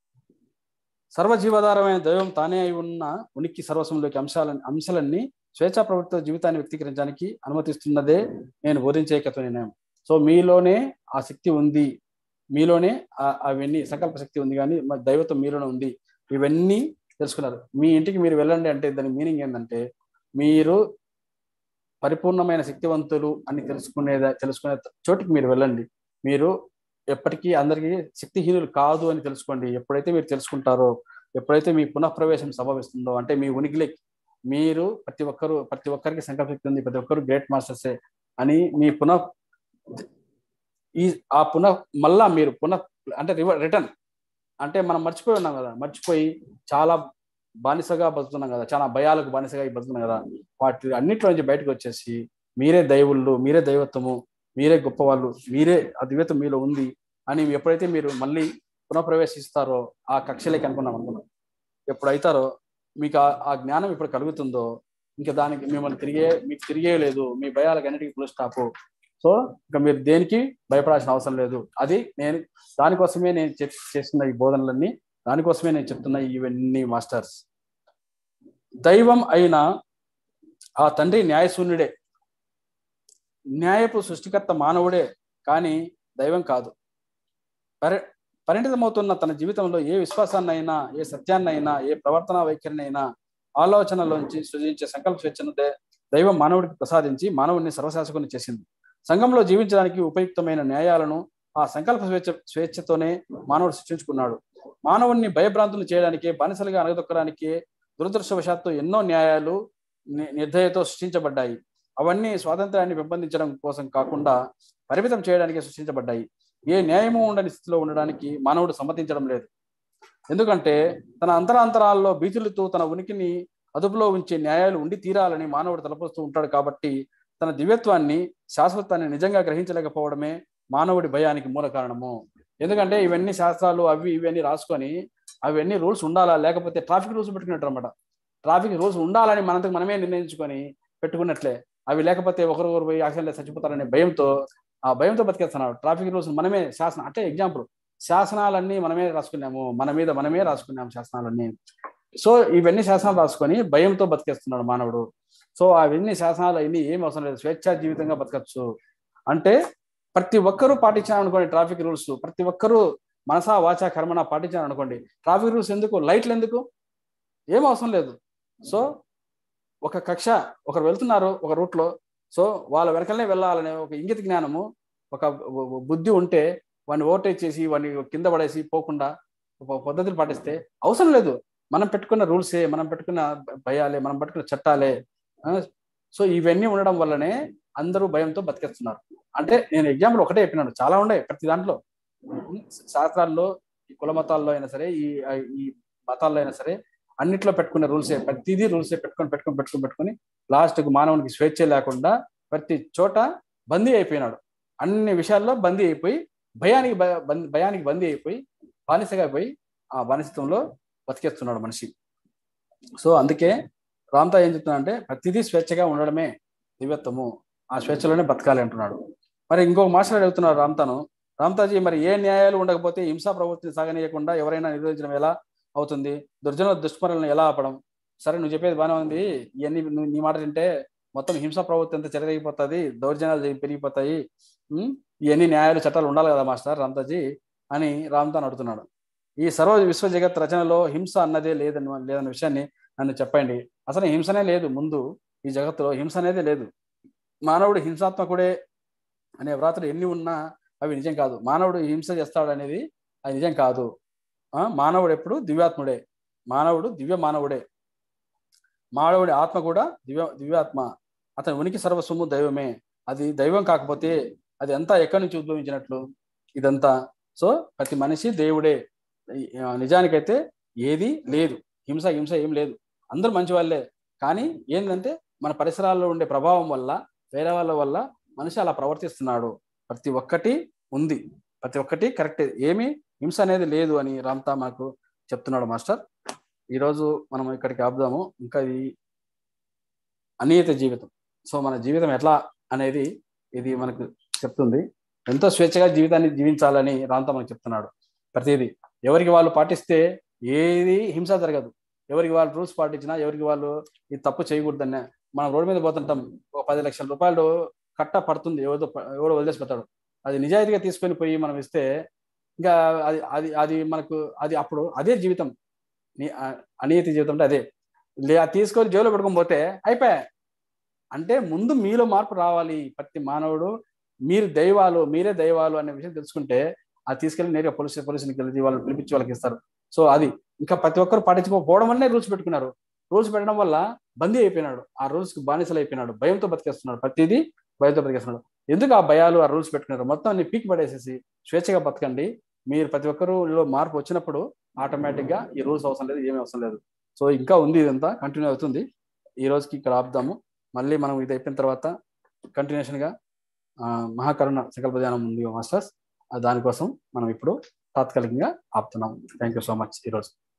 సర్వజీవాధారమైన దైవం తానే అయి ఉన్న ఉనికి సర్వస్వంలోకి అంశాలని అంశాలన్నీ స్వేచ్ఛా ప్రవృత్తితో జీవితాన్ని వ్యక్తీకరించడానికి అనుమతిస్తున్నదే నేను బోధించే ఏకత్వ నిర్ణయం సో మీలోనే ఆ శక్తి ఉంది మీలోనే ఆ- అవన్నీ సంకల్ప శక్తి ఉంది కానీ మరి దైవత్వం మీలోనే ఉంది ఇవన్నీ తెలుసుకున్నారు మీ ఇంటికి మీరు వెళ్ళండి అంటే దాని మీనింగ్ ఏంటంటే మీరు పరిపూర్ణమైన శక్తివంతులు అని తెలుసుకునే తెలుసుకునే చోటికి మీరు వెళ్ళండి మీరు ఎప్పటికీ అందరికీ శక్తిహీనులు కాదు అని తెలుసుకోండి ఎప్పుడైతే మీరు తెలుసుకుంటారో ఎప్పుడైతే మీ పునఃప్రవేశం సంభవిస్తుందో అంటే మీ ఉనికిలోకి మీరు ప్రతి ఒక్కరు ప్రతి ఒక్కరికి సంకల్పశక్తి ఉంది ప్రతి ఒక్కరు గ్రేట్ మాస్టర్సే అని మీ పునః ఈ ఆ పునః మళ్ళా మీరు పునః అంటే రిటర్న్ అంటే మనం మర్చిపోయి ఉన్నాం కదా మర్చిపోయి చాలా బానిసగా బతుకుతున్నాం కదా చాలా భయాలకు బానిసగా బతుకున్నాం కదా వాటి అన్నిట్లో నుంచి బయటకు వచ్చేసి మీరే దైవుళ్ళు మీరే దైవత్వము మీరే గొప్పవాళ్ళు మీరే ఆ దివ్యత్వం మీలో ఉంది అని ఎప్పుడైతే మీరు మళ్ళీ పునఃప్రవేశిస్తారో ఆ కక్షలోకి అనుకున్నాం అనుకున్నాం ఎప్పుడు అవుతారో మీకు ఆ- ఆ జ్ఞానం ఇప్పుడు కలుగుతుందో ఇంకా దానికి మిమ్మల్ని తిరిగే మీకు తిరిగే లేదు మీ భయాలకు అన్నిటికీ ఫుల్ స్టాప్ సో ఇంకా మీరు దేనికి భయపడాల్సిన అవసరం లేదు అది నేను దానికోసమే నేను చెప్ చేస్తున్న ఈ బోధనలన్నీ దానికోసమే నేను చెప్తున్న ఇవన్నీ మాస్టర్స్ దైవం అయిన ఆ తండ్రి న్యాయశూన్యుడే న్యాయపు సృష్టికర్త మానవుడే కానీ దైవం కాదు పరి పరిణితమవుతున్న తన జీవితంలో ఏ విశ్వాసాన్నైనా ఏ సత్యాన్నైనా ఏ ప్రవర్తన వైఖరినైనా ఆలోచనలోంచి సృజించే సంకల్ప స్వేచ్ఛను దే- దైవం మానవుడికి ప్రసాదించి మానవుడిని సర్వశాసకుని చేసింది సంఘంలో జీవించడానికి ఉపయుక్తమైన న్యాయాలను ఆ సంకల్ప స్వేచ్ఛ స్వేచ్ఛతోనే మానవుడు సృష్టించుకున్నాడు మానవుడిని భయభ్రాంతులు చేయడానికి బానిసలుగా అనగదొక్కడానికి దురదృష్టవశాత్తు ఎన్నో న్యాయాలు ని- నిర్దయతో సృష్టించబడ్డాయి అవన్నీ స్వాతంత్రాన్ని పెంపొందించడం కోసం కాకుండా పరిమితం చేయడానికి సృష్టించబడ్డాయి ఏ న్యాయము ఉండని స్థితిలో ఉండడానికి మానవుడు సమ్మతించడం లేదు ఎందుకంటే తన అంతరాంతరాల్లో బీతులుతూ తన ఉనికిని అదుపులో ఉంచే న్యాయాలు ఉండి తీరాలని మానవుడు తలపోస్తూ ఉంటాడు కాబట్టి తన దివ్యత్వాన్ని శాశ్వతాన్ని నిజంగా గ్రహించలేకపోవడమే మానవుడి భయానికి మూల కారణము ఎందుకంటే ఇవన్నీ శాస్త్రాలు అవి ఇవన్నీ రాసుకొని అవన్నీ రూల్స్ ఉండాలా లేకపోతే ట్రాఫిక్ రూల్స్ పెట్టుకున్నట్టు అనమాట ట్రాఫిక్ రూల్స్ ఉండాలని మనంతకు మనమే నిర్ణయించుకొని పెట్టుకున్నట్లే అవి లేకపోతే ఒకరొకరు పోయి యాక్సిడెంట్ చచ్చిపోతారనే భయంతో ఆ భయంతో బతికేస్తున్నాడు ట్రాఫిక్ రూల్స్ మనమే శాసనం అంటే ఎగ్జాంపుల్ శాసనాలన్నీ మనమే రాసుకున్నాము మన మీద మనమే రాసుకున్నాము శాసనాలన్నీ సో ఇవన్నీ శాసనాలు రాసుకొని భయంతో బతికేస్తున్నాడు మానవుడు సో అవన్నీ శాసనాలు అవన్నీ ఏం అవసరం లేదు స్వేచ్ఛా జీవితంగా బతకచ్చు అంటే ప్రతి ఒక్కరూ పాటించారు అనుకోండి ట్రాఫిక్ రూల్స్ ప్రతి ఒక్కరూ మనసా వాచా కర్మన పాటించారు అనుకోండి ట్రాఫిక్ రూల్స్ ఎందుకు లైట్లు ఎందుకు ఏం అవసరం లేదు సో ఒక కక్ష ఒకరు వెళ్తున్నారు ఒక రూట్లో సో వాళ్ళ వెనకలనే వెళ్ళాలనే ఒక ఇంగిత జ్ఞానము ఒక బుద్ధి ఉంటే వాడిని ఓవర్టేక్ చేసి వాడిని కింద పడేసి పోకుండా ఒక పద్ధతులు పాటిస్తే అవసరం లేదు మనం పెట్టుకున్న రూల్సే మనం పెట్టుకున్న భయాలే మనం పెట్టుకున్న చట్టాలే ఆ, సో ఇవన్నీ ఉండడం వల్లనే అందరూ భయంతో బతికేస్తున్నారు అంటే నేను ఎగ్జాంపుల్ ఒకటే చెప్పినాను చాలా ఉన్నాయి ప్రతి దాంట్లో శాస్త్రాల్లో ఈ కుల మతాల్లో అయినా సరే ఈ ఈ మతాల్లో అయినా సరే అన్నిట్లో పెట్టుకునే రూల్సే ప్రతిదీ రూల్సే పెట్టుకొని పెట్టుకొని పెట్టుకొని పెట్టుకొని లాస్ట్కు మానవునికి స్వేచ్ఛ లేకుండా ప్రతి చోట బందీ అయిపోయినాడు అన్ని విషయాల్లో బందీ అయిపోయి భయానికి భయ బం- భయానికి బందీ అయిపోయి బానిసగా అయిపోయి ఆ బానిసత్వంలో బతికేస్తున్నాడు మనిషి సో అందుకే రామ్తా ఏం చెప్తున్నా అంటే ప్రతిదీ స్వేచ్ఛగా ఉండడమే దివ్యత్వము ఆ స్వేచ్ఛలోనే బతకాలి అంటున్నాడు మరి ఇంకొక మాస్టర్ అడుగుతున్నారు రామ్తాను రామ్తాజీ మరి ఏ న్యాయాలు ఉండకపోతే హింసా ప్రవృత్తిని సాగనీయకుండా ఎవరైనా నిర్వహించడం ఎలా అవుతుంది దుర్జన దుష్మరణను ఎలా ఆపడం సరే నువ్వు చెప్పేది బాగానే ఉంది ఇవన్నీ నువ్వు నీ మాట తింటే మొత్తం హింసా ప్రవృత్తి అంతా చెలరేగిపోతుంది దౌర్జన్యాలు జరి- పెరిగిపోతాయి ఉమ్, ఇవన్నీ న్యాయాలు చట్టాలు ఉండాలి కదా మాస్టర్ రామ్తాజీ అని రామ్తాన్ అడుగుతున్నాడు ఈ సర్వ విశ్వ జగత్ రచనలో హింస అన్నదే లేదని లేదన్న విషయాన్ని నన్ను చెప్పండి అసలు హింసనే లేదు ముందు ఈ జగత్తులో హింస అనేది లేదు మానవుడు హింసాత్మకుడే అనే వ్రాతలు ఎన్ని ఉన్నా అవి నిజం కాదు మానవుడు హింస చేస్తాడు అనేది అది నిజం కాదు ఆ, మానవుడు ఎప్పుడు దివ్యాత్ముడే మానవుడు దివ్య మానవుడే మానవుడి ఆత్మ కూడా దివ్య దివ్యాత్మ అతని ఉనికి సర్వస్వము దైవమే అది దైవం కాకపోతే అది అంతా ఎక్కడి నుంచి ఉద్భవించినట్లు ఇదంతా సో ప్రతి మనిషి దేవుడే ఈ- ఆ, నిజానికైతే ఏది లేదు హింస హింస ఏం లేదు అందరూ మంచి వాళ్ళే కానీ ఏంటంటే మన పరిసరాల్లో ఉండే ప్రభావం వల్ల వేరే వాళ్ళ వల్ల మనిషి అలా ప్రవర్తిస్తున్నాడు ప్రతి ఒక్కటి ఉంది ప్రతి ఒక్కటి కరెక్టే ఏమి హింస అనేది లేదు అని రామ్తా మనకు చెప్తున్నాడు మాస్టర్ ఈరోజు మనం ఇక్కడికి ఆపుదాము ఇంకా ఈ అనియత జీవితం సో మన జీవితం ఎట్లా అనేది ఇది మనకు చెప్తుంది ఎంతో స్వేచ్ఛగా జీవితాన్ని జీవించాలని రాంతా మనకు చెప్తున్నాడు ప్రతిదీ ఎవరికి వాళ్ళు పాటిస్తే ఏది హింస జరగదు ఎవరికి వాళ్ళు రూల్స్ పాటించినా ఎవరికి వాళ్ళు ఇది తప్పు చేయకూడదనే మనం రోడ్డు మీద పోతుంటాం ఒక పది లక్షల రూపాయలు కట్ట పడుతుంది ఎవరితో ఎవడో వదిలేసి పెడతాడు అది నిజాయితీగా తీసుకొని పోయి మనం ఇస్తే ఇంకా అది అది అది మనకు అది అప్పుడు అదే జీవితం నీ- ఆ- అనియతి జీవితం అంటే అదే లే అది తీసుకొని జైల్లో పెట్టుకొని పోతే అయిపోయా అంటే ముందు మీలో మార్పు రావాలి ప్రతి మానవుడు మీరు దైవాలు మీరే దైవాలు అనే విషయం తెలుసుకుంటే అది తీసుకెళ్ళి నేరుగా పోలీస్ పోలీసునికి వెళ్ళి వాళ్ళని పిలిపించి వాళ్ళకి ఇస్తారు సో అది ఇంకా ప్రతి ఒక్కరు పాటించుకోకపోవడం వల్లనే రూల్స్ పెట్టుకున్నారు రూల్స్ పెట్టడం వల్ల బందీ అయిపోయినాడు ఆ రూల్స్ కి బానిసలు అయిపోయినాడు భయంతో బతికేస్తున్నాడు ప్రతిదీ భయంతో బతికేస్తున్నాడు ఎందుకు ఆ భయాలు ఆ రూల్స్ పెట్టుకున్నారు మొత్తం అన్ని పీక్ పడేసేసి స్వేచ్ఛగా బతకండి మీరు ప్రతి ఒక్కరులో మార్పు వచ్చినప్పుడు ఆటోమేటిక్ గా ఈ రూల్స్ అవసరం లేదు ఏమీ అవసరం లేదు సో ఇంకా ఉంది ఇదంతా కంటిన్యూ అవుతుంది ఈ రోజుకి ఇక్కడ ఆపుదాము మళ్ళీ మనం ఇది అయిపోయిన తర్వాత కంటిన్యూషన్ గా ఆ, మహాకరుణ సంకల్ప ధ్యానం ఉంది మాస్టర్స్ ఆ దానికోసం మనం ఇప్పుడు తాత్కాలికంగా ఆపుతున్నాం థ్యాంక్ యూ సో మచ్ ఈరోజు